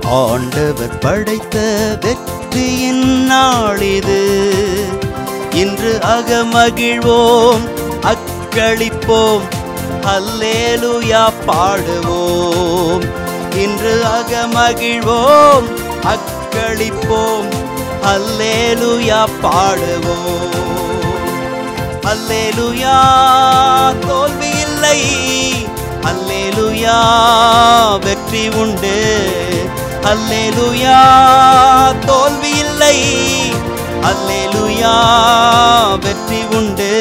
ஆண்டவர் படைத்த வெற்றியின் நாளிது இன்று அகமகிழ்வோம் அக்களிப்போம் அல்லேலுயா பாடுவோம் இன்று அகமகிழ்வோம் அக்களிப்போம் அல்லேலுயா பாடுவோம் அல்லேலுயா தோல்வி இல்லை அல்லேலுயா வெற்றி உண்டு அல்லேலுயா தோல்வி இல்லை அல்லேலுயா வெற்றி உண்டு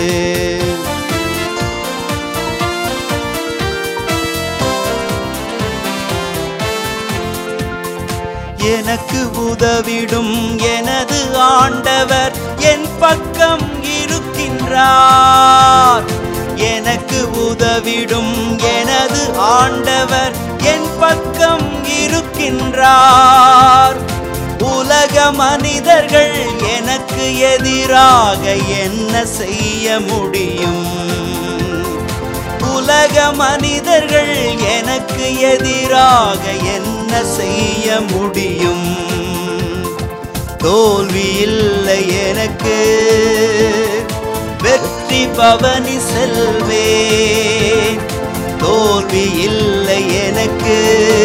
எனக்கு உதவிடும் எனது ஆண்டவர் என் பக்கம் இருக்கின்றார் எனக்கு உதவிடும் எனது ஆண்டவர் என் பக்கம் இருக்கின்றார் உலக மனிதர்கள் எனக்கு எதிராக என்ன செய்ய முடியும் உலக மனிதர்கள் எனக்கு எதிராக என்ன செய்ய முடியும் தோல்வி இல்லை எனக்கு வெற்றி பவனி செல்வேன் தோல்வி இல்லை எனக்கு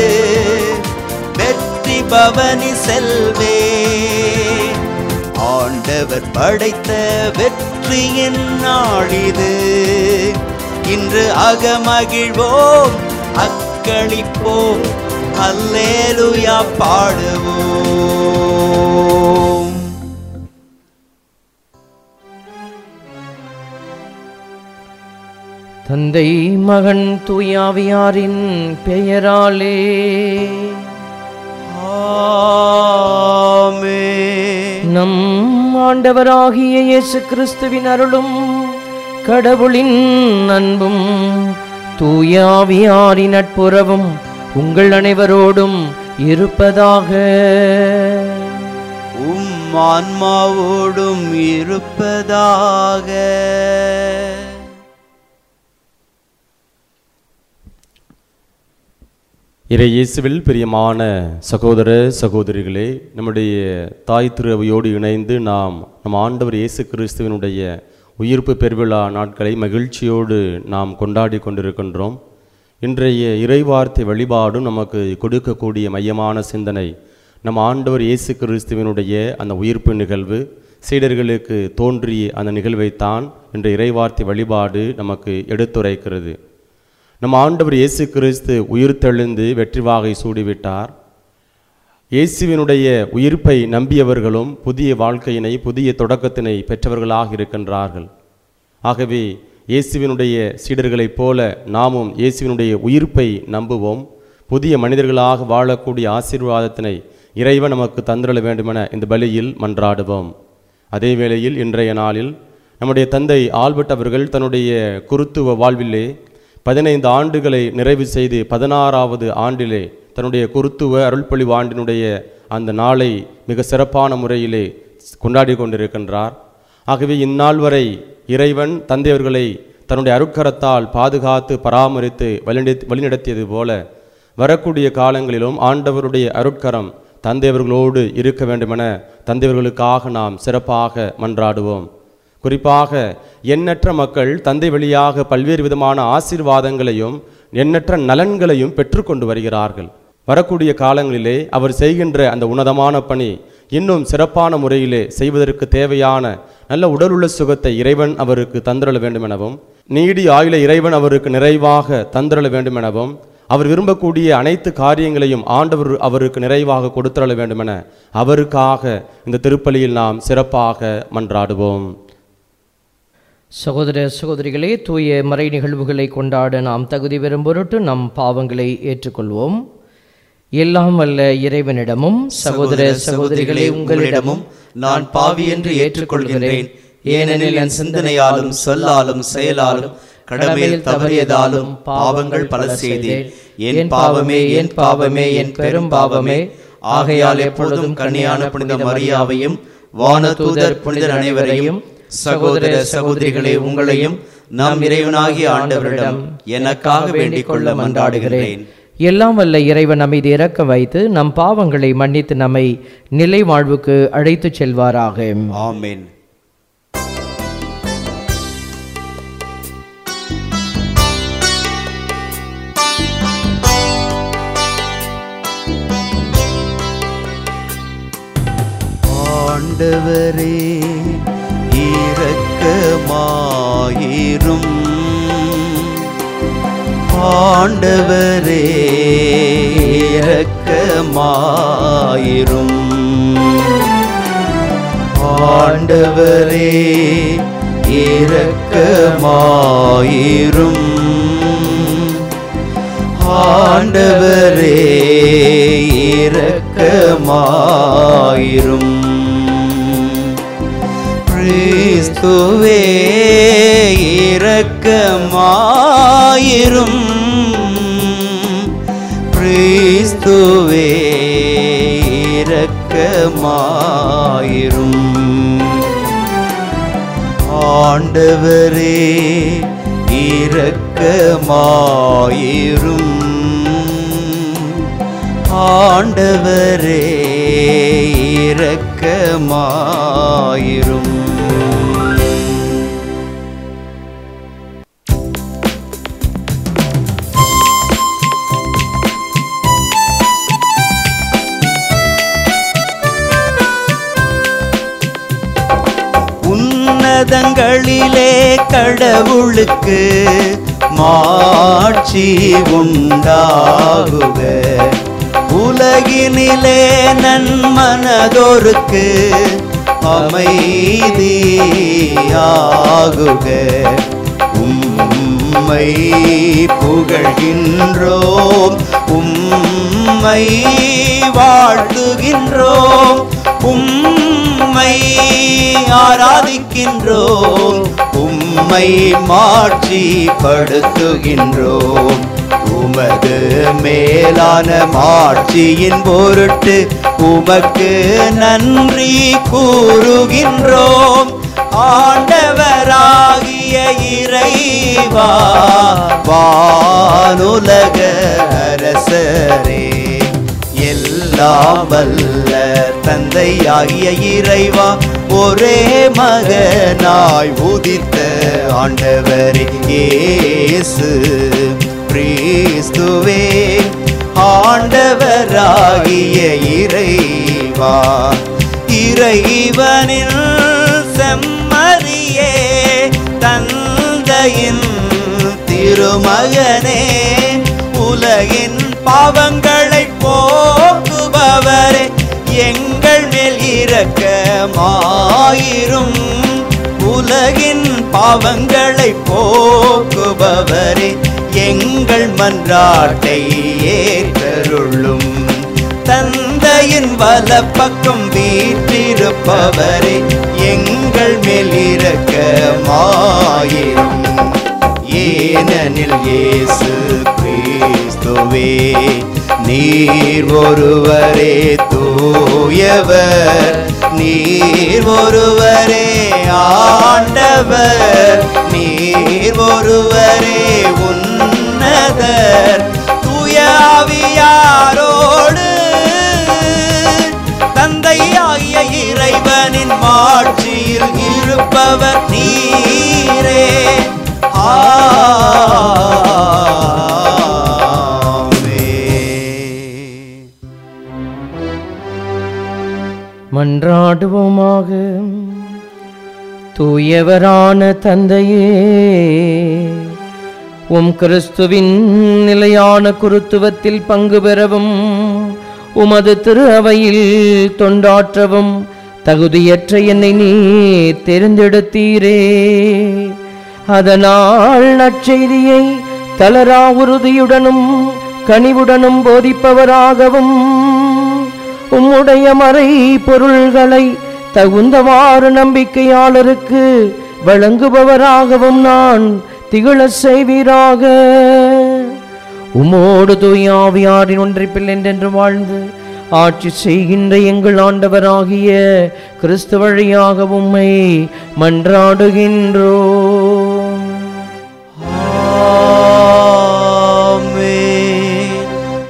வெற்றி பவனி செல்வேன் ஆண்டவர் படைத்த வெற்றியின் நாளிது இன்று அகமகிழ்வோம் அக்களிப்போம் அல்லேலுயா பாடுவோம் தந்தை மகன் தூயாவியாரின் பெயராலே ஆமென். நம் ஆண்டவராகிய இயேசு கிறிஸ்துவின் அருளும் கடவுளின் அன்பும் தூயாவியாரின் நட்புறவும் உங்கள் அனைவரோடும் இருப்பதாக உம் ஆன்மாவோடும் இருப்பதாக இறை இயேசுவில் பிரியமான சகோதர சகோதரிகளே நம்முடைய தாய் திருவையோடு இணைந்து நாம் நம் ஆண்டவர் இயேசு கிறிஸ்துவினுடைய உயிர்ப்பு பெருவிழா நாட்களை மகிழ்ச்சியோடு நாம் கொண்டாடி கொண்டிருக்கின்றோம் இன்றைய இறைவார்த்தை வழிபாடும் நமக்கு கொடுக்கக்கூடிய மையமான சிந்தனை நம் ஆண்டவர் இயேசு கிறிஸ்துவினுடைய அந்த உயிர்ப்பு நிகழ்வு சீடர்களுக்கு தோன்றிய அந்த நிகழ்வைத்தான் இன்று இறைவார்த்தை வழிபாடு நமக்கு எடுத்துரைக்கிறது நம் ஆண்டவர் இயேசு கிறிஸ்து உயிர்த்தெழுந்து வெற்றி வாகை சூடிவிட்டார் இயேசுவினுடைய உயிர்ப்பை நம்பியவர்களும் புதிய வாழ்க்கையினை புதிய தொடக்கத்தினை பெற்றவர்களாக இருக்கின்றார்கள் ஆகவே இயேசுவினுடைய சீடர்களைப் போல நாமும் இயேசுவினுடைய உயிர்ப்பை நம்புவோம் புதிய மனிதர்களாக வாழக்கூடிய ஆசீர்வாதத்தினை இறைவன் நமக்கு தந்திரள வேண்டுமென இந்த பலியில் மன்றாடுவோம் அதே வேளையில் இன்றைய நாளில் நம்முடைய தந்தை ஆல்பர்ட் அவர்கள் தன்னுடைய குருத்துவ வாழ்விலே பதினைந்து ஆண்டுகளை நிறைவு செய்து பதினாறாவது ஆண்டிலே தன்னுடைய குருத்துவ அருள்பொழிவு ஆண்டினுடைய அந்த நாளை மிக சிறப்பான முறையிலே கொண்டாடி கொண்டிருக்கின்றார் ஆகவே இந்நாள் வரை இறைவன் தந்தையவர்களை தன்னுடைய அருட்கரத்தால் பாதுகாத்து பராமரித்து வழிநடத்தி வழிநடத்தியது போல வரக்கூடிய காலங்களிலும் ஆண்டவருடைய அருட்கரம் தந்தையவர்களோடு இருக்க வேண்டுமென தந்தையவர்களுக்காக நாம் சிறப்பாக மன்றாடுவோம் குறிப்பாக எண்ணற்ற மக்கள் தந்தை வழியாக பல்வேறு விதமான ஆசீர்வாதங்களையும் எண்ணற்ற நலன்களையும் பெற்றுக்கொண்டு வருகிறார்கள் வரக்கூடிய காலங்களிலே அவர் செய்கின்ற அந்த உன்னதமான பணி இன்னும் சிறப்பான முறையிலே செய்வதற்கு தேவையான நல்ல உடலுள்ள சுகத்தை இறைவன் அவருக்கு தந்திரள வேண்டுமெனவும் நீடி ஆயுள இறைவன் அவருக்கு நிறைவாக தந்திரள வேண்டுமெனவும் அவர் விரும்பக்கூடிய அனைத்து காரியங்களையும் ஆண்டவர் அவருக்கு நிறைவாக கொடுத்தரள வேண்டுமென அவருக்காக இந்த திருப்பலியில் நாம் சிறப்பாக மன்றாடுவோம் சகோதர சகோதரிகளே தூய மறை நிகழ்வுகளை கொண்டாட நாம் தகுதி பெறும் பொருட்டு நம் பாவங்களை ஏற்றுக்கொள்வோம் எல்லாம் வல்ல இறைவனிடமும் சகோதர சகோதரிகளே உங்களிடமும் நான் பாவி என்று ஏற்றுக்கொள்கிறேன் ஏனெனில் என் சிந்தனையாலும் சொல்லாலும் செயலாலும் கடமையில் தவறியதாலும் பாவங்கள் பல செய்தேன் என் பாவமே என் பாவமே என் பெரும் பாவமே ஆகையால் எப்பொழுதும் கன்னியான புனித மரியாவையும் வானதூதர் புனிதர் அனைவரையும் சகோதர சகோதரிகளே உங்களையும் நாம் இறைவனாகிய ஆண்டவரிடம் எனக்காக வேண்டிக் கொள்ள மன்றாடுகிறேன் எல்லாம் வல்ல இறைவன் நம்மை இறக்க வைத்து நம் பாவங்களை மன்னித்து நம்மை நிலை வாழ்வுக்கு அழைத்துச் செல்வாராக ஆமென் ஆண்டவரே இரக்கமாயிரும் ஆண்டவரே இரக்கமாயிரும் ஆண்டவரே இரக்கமாயிரும் ஆண்டவரே இரக்கமாயிரும் கிறிஸ்துவே இரக்கமாயிரும் கிறிஸ்துவே இரக்கமாயிரும் ஆண்டவரே இரக்கமாயிரும் ஆண்டவரே இரக்கமாயிரும் உன்னதங்களிலே கடவுளுக்கு மாட்சி உண்டாகுக உலகினிலே நன்மனதோருக்கு அமைதியாகுக உம்மை புகழ்கின்றோம் உம்மை வாழ்த்துகின்றோம் உம்மை ஆராதிக்கின்றோம் உம்மை மாட்சிப்படுத்துகின்றோம் உமது மேலான மாட்சியின் பொருட்டு உமக்கு நன்றி கூறுகின்றோம் ஆண்டவராகிய இறைவா வானுலக அரசரே எல்லாம் வல்ல தந்தையாகிய இறைவா ஒரே மகனாய் உதித்த ஆண்டவரே இயேசு கிறிஸ்துவே ஆண்டவராகிய இறைவா இறைவனின் செம்மறியே தந்தையின் திருமகனே உலகின் பாவங்களை போக்குபவரே எங்கள் மேல் இரக்கமாயிரும் உலகின் பாவங்களை போக்குபவரே எங்கள் மன்றாட்டை ஏற்றருளும் தந்தையின் வலப்பக்கம் வீற்றிருப்பவரே எங்கள் மேல் இரக்கமாயிரும் ஏனெனில் இயேசு கிறிஸ்துவே நீர் ஒருவரே தூயவர் நீர் ஒருவரே ஆண்டவர் நீர் ஒருவரே உன்னதர் தூயாவியாரோடு தந்தையாகிய இறைவனின் மாட்சியில் இருப்பவர் நீரே ஆமென். மன்றாடுவோமாக தூயவரான தந்தையே உம் கிறிஸ்துவின் நிலையான குருத்துவத்தில் பங்கு பெறவும் உமது திரு அவையில் தொண்டாற்றவும் தகுதியற்ற என்னை நீ தெரிந்தெடுத்தீரே அதனால் நற்செய்தியை தளரா உறுதியுடனும் கனிவுடனும் போதிப்பவராகவும் உம்முடைய மறை பொருள்களை தகுந்தவாறு நம்பிக்கையாளருக்கு வழங்குபவராகவும் நான் திகழச் செய்வீராக உமோடு தூயாவியாரின் ஒன்றிப்பில் என்றென்று வாழ்ந்து ஆட்சி செய்கின்ற எங்கள் ஆண்டவராகிய கிறிஸ்து வழியாக உம்மை மன்றாடுகின்றோம் ஆமென்.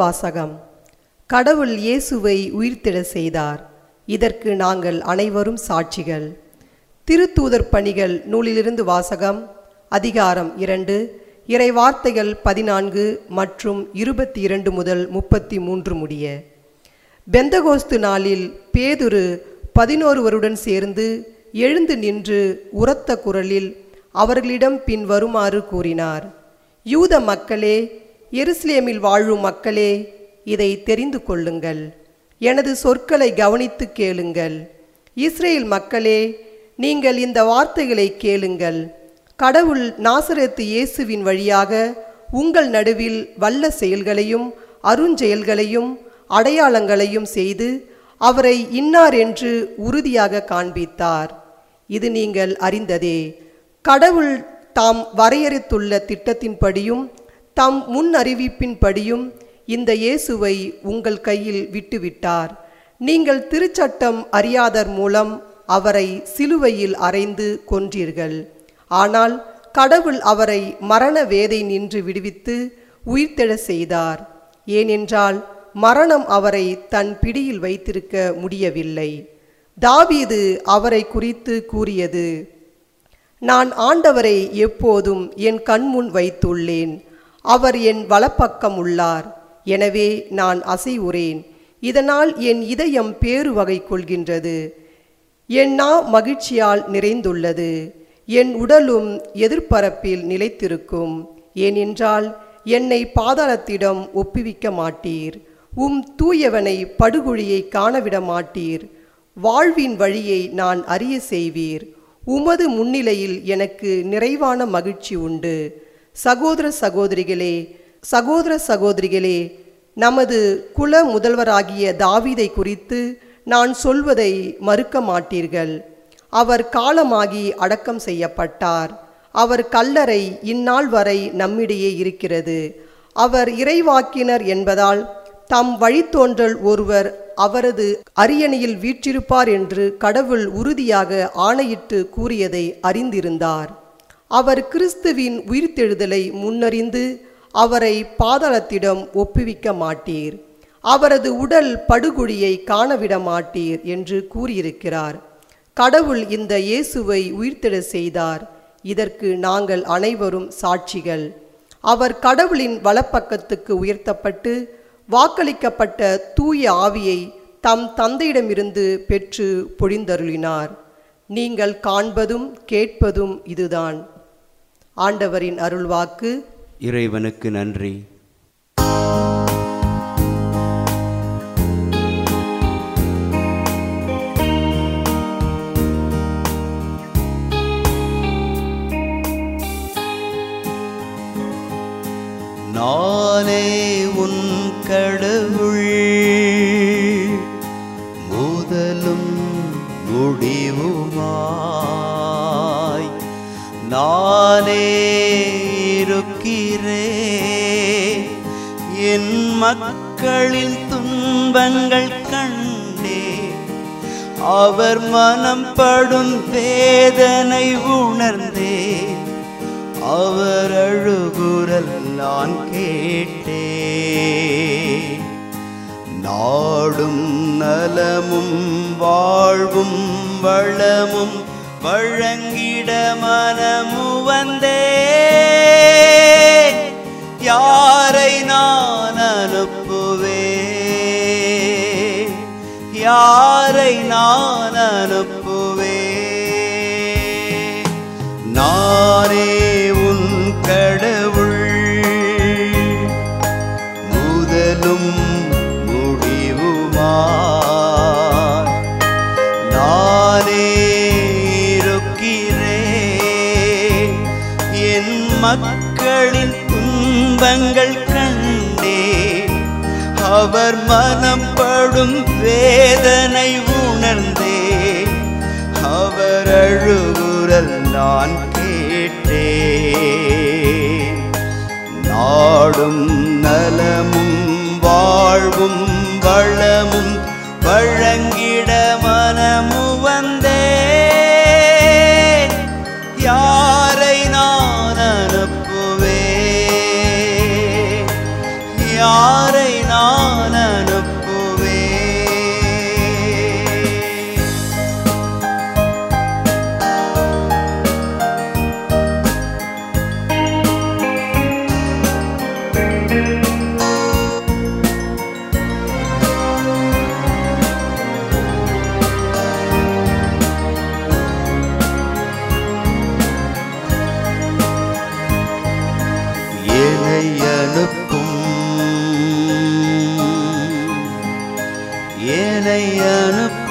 வாசகம் கடவுள் இயேசுவை உயிர்த்தெழ செய்தார் இதற்கு நாங்கள் அனைவரும் சாட்சிகள் திருத்தூதர் பணிகள் நூலிலிருந்து வாசகம் அதிகாரம் இரண்டு இறை வார்த்தைகள் பதினான்கு மற்றும் இருபத்தி இரண்டு முதல் முப்பத்தி மூன்று முடிய பெந்தகோஸ்து நாளில் பேதுரு பதினோருவருடன் சேர்ந்து எழுந்து நின்று உரத்த குரலில் அவர்களிடம் பின் வருமாறு கூறினார் யூத மக்களே எருசலேமில் வாழும் மக்களே இதை தெரிந்து கொள்ளுங்கள் எனது சொற்களை கவனித்து கேளுங்கள் இஸ்ரேல் மக்களே நீங்கள் இந்த வார்த்தைகளை கேளுங்கள் கடவுள் நாசரேத்து இயேசுவின் வழியாக உங்கள் நடுவில் வல்ல செயல்களையும் அருஞ்செயல்களையும் அடையாளங்களையும் செய்து அவரை இன்னார் என்று உறுதியாக காண்பித்தார் இது நீங்கள் அறிந்ததே கடவுள் தாம் வரையறுத்துள்ள திட்டத்தின்படியும் தம் முன் அறிவிப்பின்படியும் இந்த இயேசுவை உங்கள் கையில் விட்டுவிட்டார் நீங்கள் திருச்சட்டம் அறியாதர் மூலம் அவரை சிலுவையில் அறைந்து கொன்றீர்கள் ஆனால் கடவுள் அவரை மரண வேதை நின்று விடுவித்து உயிர்த்தெழ செய்தார் ஏனென்றால் மரணம் அவரை தன் பிடியில் வைத்திருக்க முடியவில்லை தாவீது அவரை குறித்து கூறியது நான் ஆண்டவரை எப்போதும் என் கண்முன் வைத்துள்ளேன் அவர் என் வலப்பக்கம் உள்ளார் எனவே நான் அசைவுறேன் இதனால் என் இதயம் பேறு வகை கொள்கின்றது என் நா மகிழ்ச்சியால் நிறைந்துள்ளது என் உடலும் எதிர்ப்பரப்பில் நிலைத்திருக்கும் ஏனென்றால் என்னை பாதாளத்திடம் ஒப்புவிக்க மாட்டீர் உம் தூயவனை படுகுழியை காணவிட மாட்டீர் வாழ்வின் வழியை நான் அறிய செய்வீர் உமது முன்னிலையில் எனக்கு நிறைவான மகிழ்ச்சி உண்டு சகோதர சகோதரிகளே சகோதர சகோதரிகளே நமது குல முதல்வராகிய தாவீதை குறித்து நான் சொல்வதை மறுக்க மாட்டீர்கள் அவர் காலமாகி அடக்கம் செய்யப்பட்டார் அவர் கல்லறை இந்நாள் வரை நம்மிடையே இருக்கிறது அவர் இறைவாக்கினர் என்பதால் தம் வழித்தோன்றல் ஒருவர் அவரது அரியணையில் வீற்றிருப்பார் என்று கடவுள் உறுதியாக ஆணையிட்டு கூறியதை அறிந்திருந்தார் அவர் கிறிஸ்துவின் உயிர்த்தெழுதலை முன்னறிந்து அவரை பாதாளத்திடம் ஒப்புவிக்க மாட்டீர் அவரது உடல் படுகுழியை காணவிட மாட்டீர் என்று கூறியிருக்கிறார் கடவுள் இந்த இயேசுவை உயிர்த்தெழ செய்தார் இதற்கு நாங்கள் அனைவரும் சாட்சிகள் அவர் கடவுளின் வலப்பக்கத்துக்கு உயர்த்தப்பட்டு வாக்களிக்கப்பட்ட தூய ஆவியை தம் தந்தையிடமிருந்து பெற்று பொழிந்தருளினார் நீங்கள் காண்பதும் கேட்பதும் இதுதான் ஆண்டவரின் அருள்வாக்கு இறைவனுக்கு நன்றி நானே உன் கடவுள் முதலும் முடிவுமாய் நானே இருக்கிறேன் என் மக்களின் துன்பங்கள் கண்டே அவர் மனம் படும் வேதனை உணர்ந்தே அவர் அழுகுரல் நான் கேட்டேன் நாடும் நலமும் வாழ்வும் வளமும் வழங்கிட மனமு வந்தே யாரை நான் அனுப்புவேன் யாரை நான் அனுப்புவேன் நானே உன் கடவுள் முதலும் முடிவுமாய் நானே இருக்கிறேன் என் மக்களின் துன்பங்கள் கண்டே அவர் மனம் படும் வேதனை உணர்ந்தே அவர் அழுகுரல் நான் கேட்டேன் நாடும் நலமும் வாழ்வும் வளமும் வழங்கிட மனமு வந்தே யாரை நான் அனுப்புவேன் யாரை நான்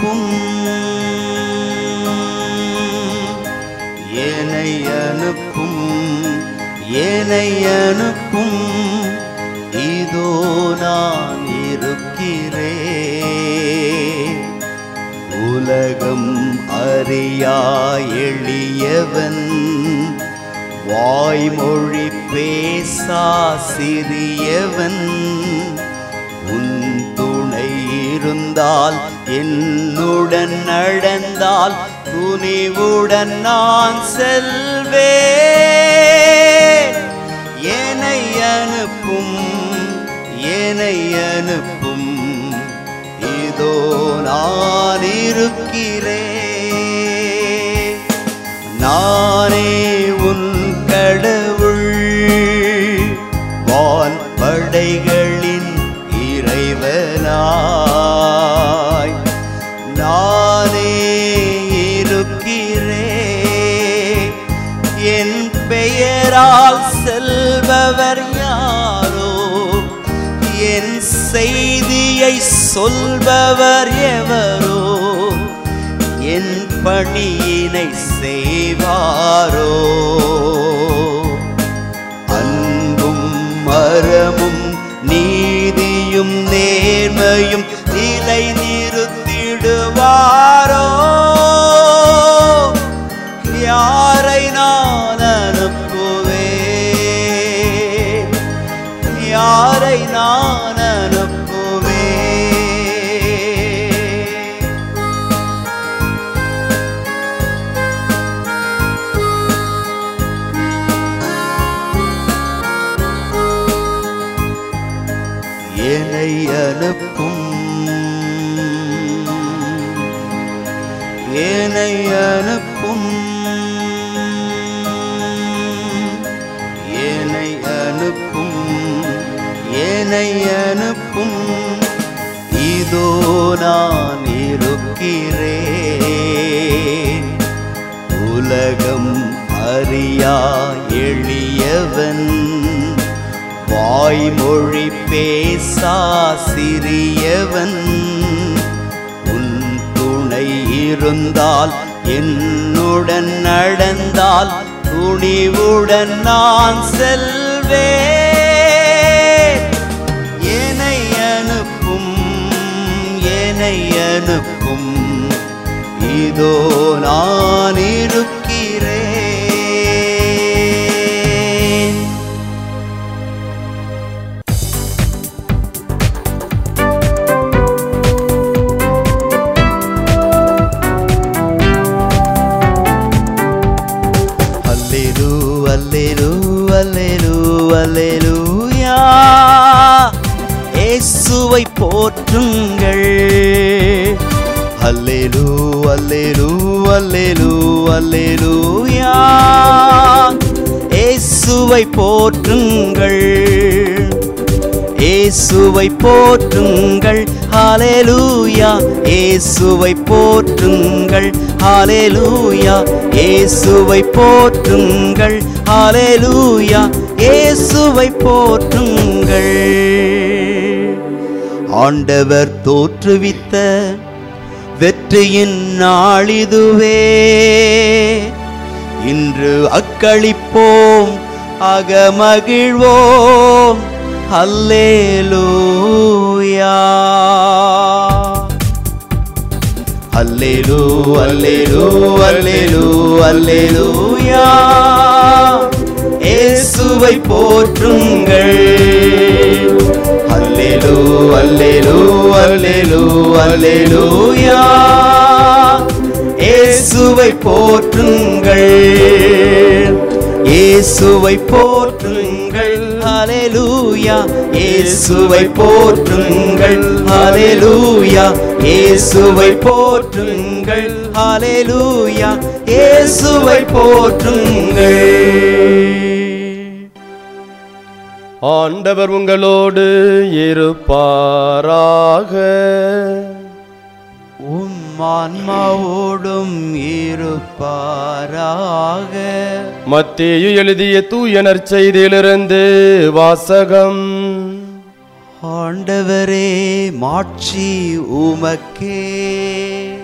அனுப்பும் ஏனை அனுப்பும் ஏனை அனுப்பும் இதோ நான் இருக்கிறேன் உலகம் அறியா எளியவன் வாய்மொழி பேசா சிறியவன் உன் துணை இருந்தால் என்னுடன் நடந்தால் துணிவுடன் நான் செல்வேன் ஏனை அனுப்பும் ஏனை அனுப்பும் இதோ நான் இருக்கிறேன் நானே உன் கடவுள் வான் படைகளின் இறைவனாய் நானே இருக்கிறேன் என் பெயரால் செல்பவர் யாரோ என் செய்தியை சொல்பவர் எவரோ என் பணியினை செய்வாரோ அன்பும் மரமும் நீதியும் நேர்மையும் நிலை நிறுத்திடுவாரோ யாரை நான் அனுப்புவேன் யாரை நான் அனுப்புவேன் என்னை அனுப்பும் என்னை அனுப்பும் என்னை அனுப்பும் என்னை அனுப்பும் இதோ நான் இருக்கிறேன் உலகம் அறியா எளியவன் வாய்மொழி பேசா சிறியவன் உன் துணை இருந்தால் என்னுடன் நடந்தால் துணிவுடன் நான் செல்வேன் என்னை அனுப்பும் என்னை அனுப்பும் இதோ நான் இருக்கிறேன் அல்லேலூ அல்லேலூ அல்லேலூ அல்லேலூயா இயேசுவை போற்றுங்கள் அல்லேலூ அல்லேலூ அல்லேலூ அல்லேலூயா இயேசுவை போற்றுங்கள் இயேசுவை போற்றுங்கள் ஹalleluya இயேசுவை போற்றுங்கள் ஹalleluya இயேசுவை போற்றுங்கள் ஹalleluya இயேசுவை போற்றுங்கள் ஆண்டவர் தோற்றுவித்த வெற்றியின் நாளிதுவே இன்று அக்களிப்போம் அகமகிழ்வோம் அல்லேலூயா அல்லேலூ அல்லேலூ அல்லேலூ அல்லேலூயா இயேசுவை போற்றுங்கள் அல்லேலூ அல்லேலூ அல்லேலூ அல்லேலூயா இயேசுவை போற்றுங்கள் இயேசுவை போற்றுங்கள் ஹalleluya இயேசுவை போற்றுங்கள் ஹalleluya இயேசுவை போற்றுங்கள் ஹalleluya இயேசுவை போற்றுங்கள் ஆண்டவர் உங்களோடு இருப்பாராக உம் ஆன்மாவோடும் இருப்பாராக மத்தேயு எழுதிய தூய நற்செய்தியிலிருந்து வாசகம் ஆண்டவரே மாட்சி உமக்கே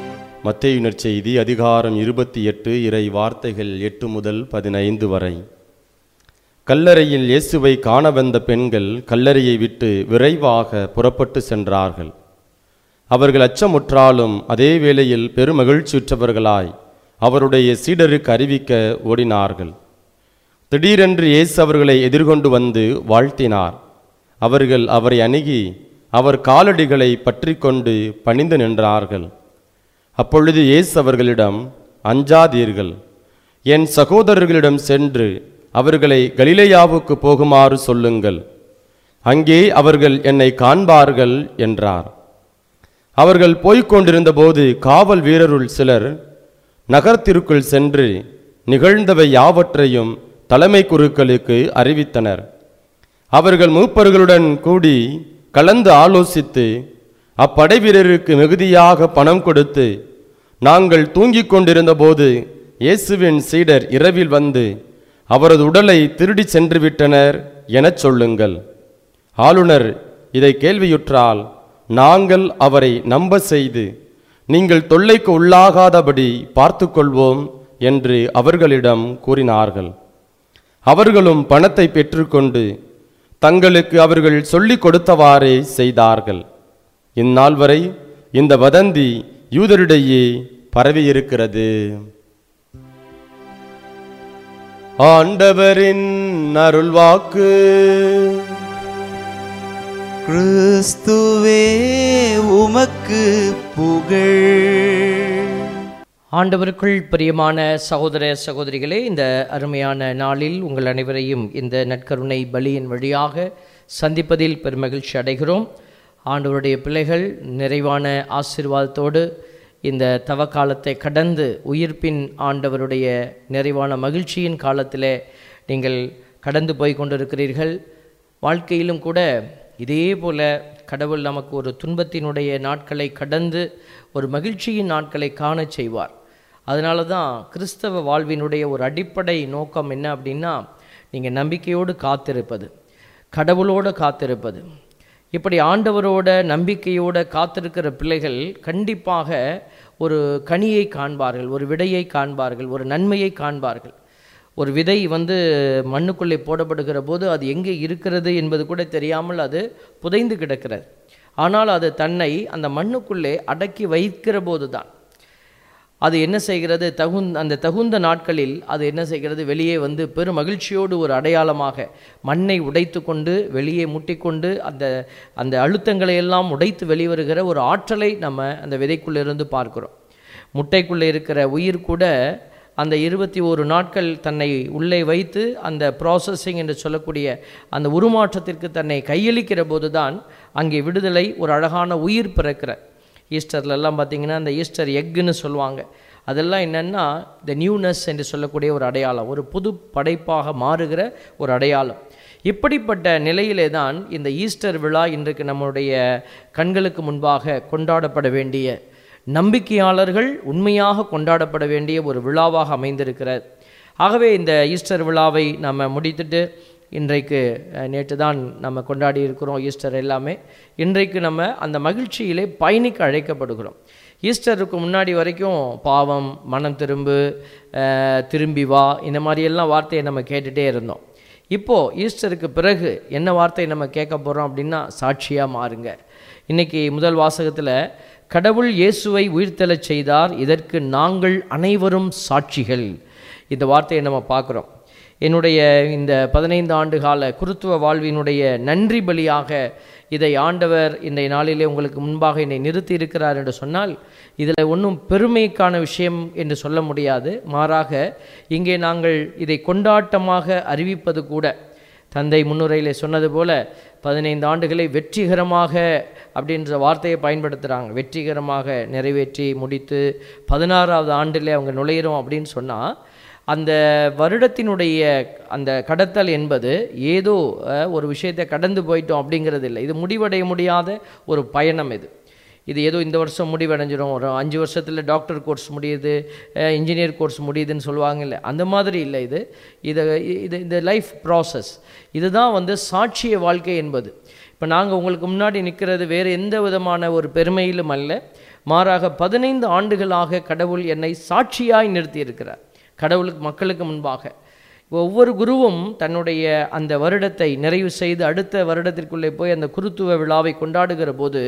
மத்தேயு நற்செய்தி அதிகாரம் இருபத்தி எட்டு இறை வார்த்தைகள் எட்டு முதல் பதினைந்து வரை கல்லறையில் இயேசுவை காண வந்த பெண்கள் கல்லறையை விட்டு விரைவாக புறப்பட்டு சென்றார்கள் அவர்கள் அச்சமுற்றாலும் அதே வேளையில் பெருமகிழ்ச்சியுற்றவர்களாய் அவருடைய சீடருக்கு அறிவிக்க ஓடினார்கள் திடீரென்று இயேசு அவர்களை எதிர்கொண்டு வந்து வாழ்த்தினார் அவர்கள் அவரை அணுகி அவர் காலடிகளை பற்றி கொண்டு பணிந்து நின்றார்கள் அப்பொழுது இயேசு அவர்களிடம் அஞ்சாதீர்கள் என் சகோதரர்களிடம் சென்று அவர்களை கலிலேயாவுக்கு போகுமாறு சொல்லுங்கள் அங்கே அவர்கள் என்னை காண்பார்கள் என்றார் அவர்கள் போய்க் கொண்டிருந்தபோது காவல் வீரருள் சிலர் நகரத்திற்குள் சென்று நிகழ்ந்தவை யாவற்றையும் தலைமை குருக்களுக்கு அறிவித்தனர் அவர்கள் மூப்பர்களுடன் கூடி கலந்து ஆலோசித்து அப்படை வீரருக்கு மிகுதியாக பணம் கொடுத்து நாங்கள் தூங்கிக் கொண்டிருந்தபோது இயேசுவின் சீடர் இரவில் வந்து அவரது உடலை திருடிச் சென்று விட்டனர் எனச் சொல்லுங்கள் ஆளுநர் இதை கேள்வியுற்றால் நாங்கள் அவரை நம்ப செய்து நீங்கள் தொல்லைக்கு உள்ளாகாதபடி பார்த்துக்கொள்வோம் என்று அவர்களிடம் கூறினார்கள் அவர்களும் பணத்தை பெற்றுக்கொண்டு தங்களுக்கு அவர்கள் சொல்லிக் கொடுத்தவாறே செய்தார்கள் இந்நாள் வரை இந்த வதந்தி யூதரிடையே பரவியிருக்கிறது ஆண்டவரின் அருள்வாக்கு கிறிஸ்துவே உமக்கு புகழ் ஆண்டவருக்குள் பிரியமான சகோதர சகோதரிகளே இந்த அருமையான நாளில் உங்கள் அனைவரையும் இந்த நற்கருணை பலியின் வழியாக சந்திப்பதில் பெருமகிழ்ச்சி அடைகிறோம் ஆண்டவருடைய பிள்ளைகள் நிறைவான ஆசீர்வாதத்தோடு இந்த தவ காலத்தை கடந்து உயிர்ப்பின் ஆண்டவருடைய நிறைவான மகிழ்ச்சியின் காலத்திலே நீங்கள் கடந்து போய் கொண்டிருக்கிறீர்கள் வாழ்க்கையிலும் கூட இதே போல கடவுள் நமக்கு ஒரு துன்பத்தினுடைய நாட்களை கடந்து ஒரு மகிழ்ச்சியின் நாட்களை காணச் செய்வார் அதனால தான் கிறிஸ்தவ வாழ்வினுடைய ஒரு அடிப்படை நோக்கம் என்ன அப்படின்னா நீங்கள் நம்பிக்கையோடு காத்திருப்பது கடவுளோடு காத்திருப்பது இப்படி ஆண்டவரோட நம்பிக்கையோட காத்திருக்கிற பிள்ளைகள் கண்டிப்பாக ஒரு கனியை காண்பார்கள் ஒரு விடையை காண்பார்கள் ஒரு நன்மையை காண்பார்கள் ஒரு விதை வந்து மண்ணுக்குள்ளே போடப்படுகிற போது அது எங்கே இருக்கிறது என்பது கூட தெரியாமல் அது புதைந்து கிடக்கிறது ஆனால் அது தன்னை அந்த மண்ணுக்குள்ளே அடக்கி வைக்கிற போது தான் அது என்ன செய்கிறது தகுந்த அந்த தகுந்த நாட்களில் அது என்ன செய்கிறது வெளியே வந்து பெரும் மகிழ்ச்சியோடு ஒரு அடையாளமாக மண்ணை உடைத்து கொண்டு வெளியே முட்டிக்கொண்டு அந்த அந்த அழுத்தங்களை எல்லாம் உடைத்து வெளிவருகிற ஒரு ஆற்றலை நம்ம அந்த விதைக்குள்ளிருந்து பார்க்கிறோம் முட்டைக்குள்ளே இருக்கிற உயிர் கூட அந்த இருபத்தி ஒரு நாட்கள் தன்னை உள்ளே வைத்து அந்த ப்ராசஸிங் என்று சொல்லக்கூடிய அந்த உருமாற்றத்திற்கு தன்னை கையளிக்கிற போது தான் அங்கே விடுதலை ஒரு அழகான உயிர் பிறக்கிற ஈஸ்டர்ல எல்லாம் பார்த்தீங்கன்னா அந்த ஈஸ்டர் எக்குன்னு சொல்லுவாங்க அதெல்லாம் என்னென்னா த நியூனஸ் என்று சொல்லக்கூடிய ஒரு அடையாளம் ஒரு புது படைப்பாக மாறுகிற ஒரு அடையாளம் இப்படிப்பட்ட நிலையிலே தான் இந்த ஈஸ்டர் விழா இன்றைக்கு நம்முடைய கண்களுக்கு முன்பாக கொண்டாடப்பட வேண்டிய நம்பிக்கையாளர்கள் உண்மையாக கொண்டாடப்பட வேண்டிய ஒரு விழாவாக அமைந்திருக்கிறது ஆகவே இந்த ஈஸ்டர் விழாவை நம்ம முடித்துட்டு இன்றைக்கு அஹ், நேற்று தான் நம்ம கொண்டாடி இருக்கிறோம் ஈஸ்டர் எல்லாமே இன்றைக்கு நம்ம அந்த மகிழ்ச்சியிலே பயணிக்க அழைக்கப்படுகிறோம் ஈஸ்டருக்கு முன்னாடி வரைக்கும் பாவம் மனம் திரும்பு அஹ், திரும்பி வா இந்த மாதிரியெல்லாம் வார்த்தையை நம்ம கேட்டுகிட்டே இருந்தோம் இப்போது ஈஸ்டருக்கு பிறகு என்ன வார்த்தை நம்ம கேட்க போகிறோம் அப்படின்னா சாட்சியாக மாறுங்க இன்னைக்கு முதல் வாசகத்தில் கடவுள் இயேசுவை உயிர்த்தெழச் செய்தார் இதற்கு நாங்கள் அனைவரும் சாட்சிகள் இந்த வார்த்தையை நம்ம பார்க்குறோம் என்னுடைய இந்த பதினைந்து ஆண்டு கால குருத்துவ வாழ்வினுடைய நன்றி பலியாக இதை ஆண்டவர் இன்றைய நாளிலே உங்களுக்கு முன்பாக என்னை நிறுத்தி இருக்கிறார் என்று சொன்னால் இதில் ஒன்றும் பெருமைக்கான விஷயம் என்று சொல்ல முடியாது மாறாக இங்கே நாங்கள் இதை கொண்டாட்டமாக அறிவிப்பது கூட தந்தை முன்னுரையிலே சொன்னது போல பதினைந்து ஆண்டுகளை வெற்றிகரமாக அப்படின்ற வார்த்தையை பயன்படுத்துகிறாங்க வெற்றிகரமாக நிறைவேற்றி முடித்து பதினாறாவது ஆண்டில் அவங்க நுழையிறோம் அப்படின்னு சொன்னால் அந்த வருடத்தினுடைய அந்த கடத்தல் என்பது ஏதோ அஹ், ஒரு விஷயத்தை கடந்து போயிட்டோம் அப்படிங்கிறது இல்லை இது முடிவடைய முடியாத ஒரு பயணம் இது இது ஏதோ இந்த வருஷம் முடிவடைஞ்சிரும் ஒரு அஞ்சு வருஷத்தில் டாக்டர் கோர்ஸ் முடியுது இன்ஜினியர் கோர்ஸ் முடியுதுன்னு சொல்லுவாங்கல்ல அந்த மாதிரி இல்லை இது இது இது இந்த லைஃப் ப்ராசஸ் இதுதான் வந்து சாட்சிய வாழ்க்கை என்பது இப்போ நாங்கள் உங்களுக்கு முன்னாடி நிற்கிறது வேறு எந்த விதமான ஒரு பெருமையிலும் அல்ல மாறாக பதினைந்து ஆண்டுகளாக கடவுள் என்னை சாட்சியாய் நிறுத்தியிருக்கிறார் கடவுளுக்கு மக்களுக்கு முன்பாக ஒவ்வொரு குருவும் தன்னுடைய அந்த வருடத்தை நிறைவு செய்து அடுத்த வருடத்திற்குள்ளே போய் அந்த குருத்துவ விழாவை கொண்டாடுகிற போது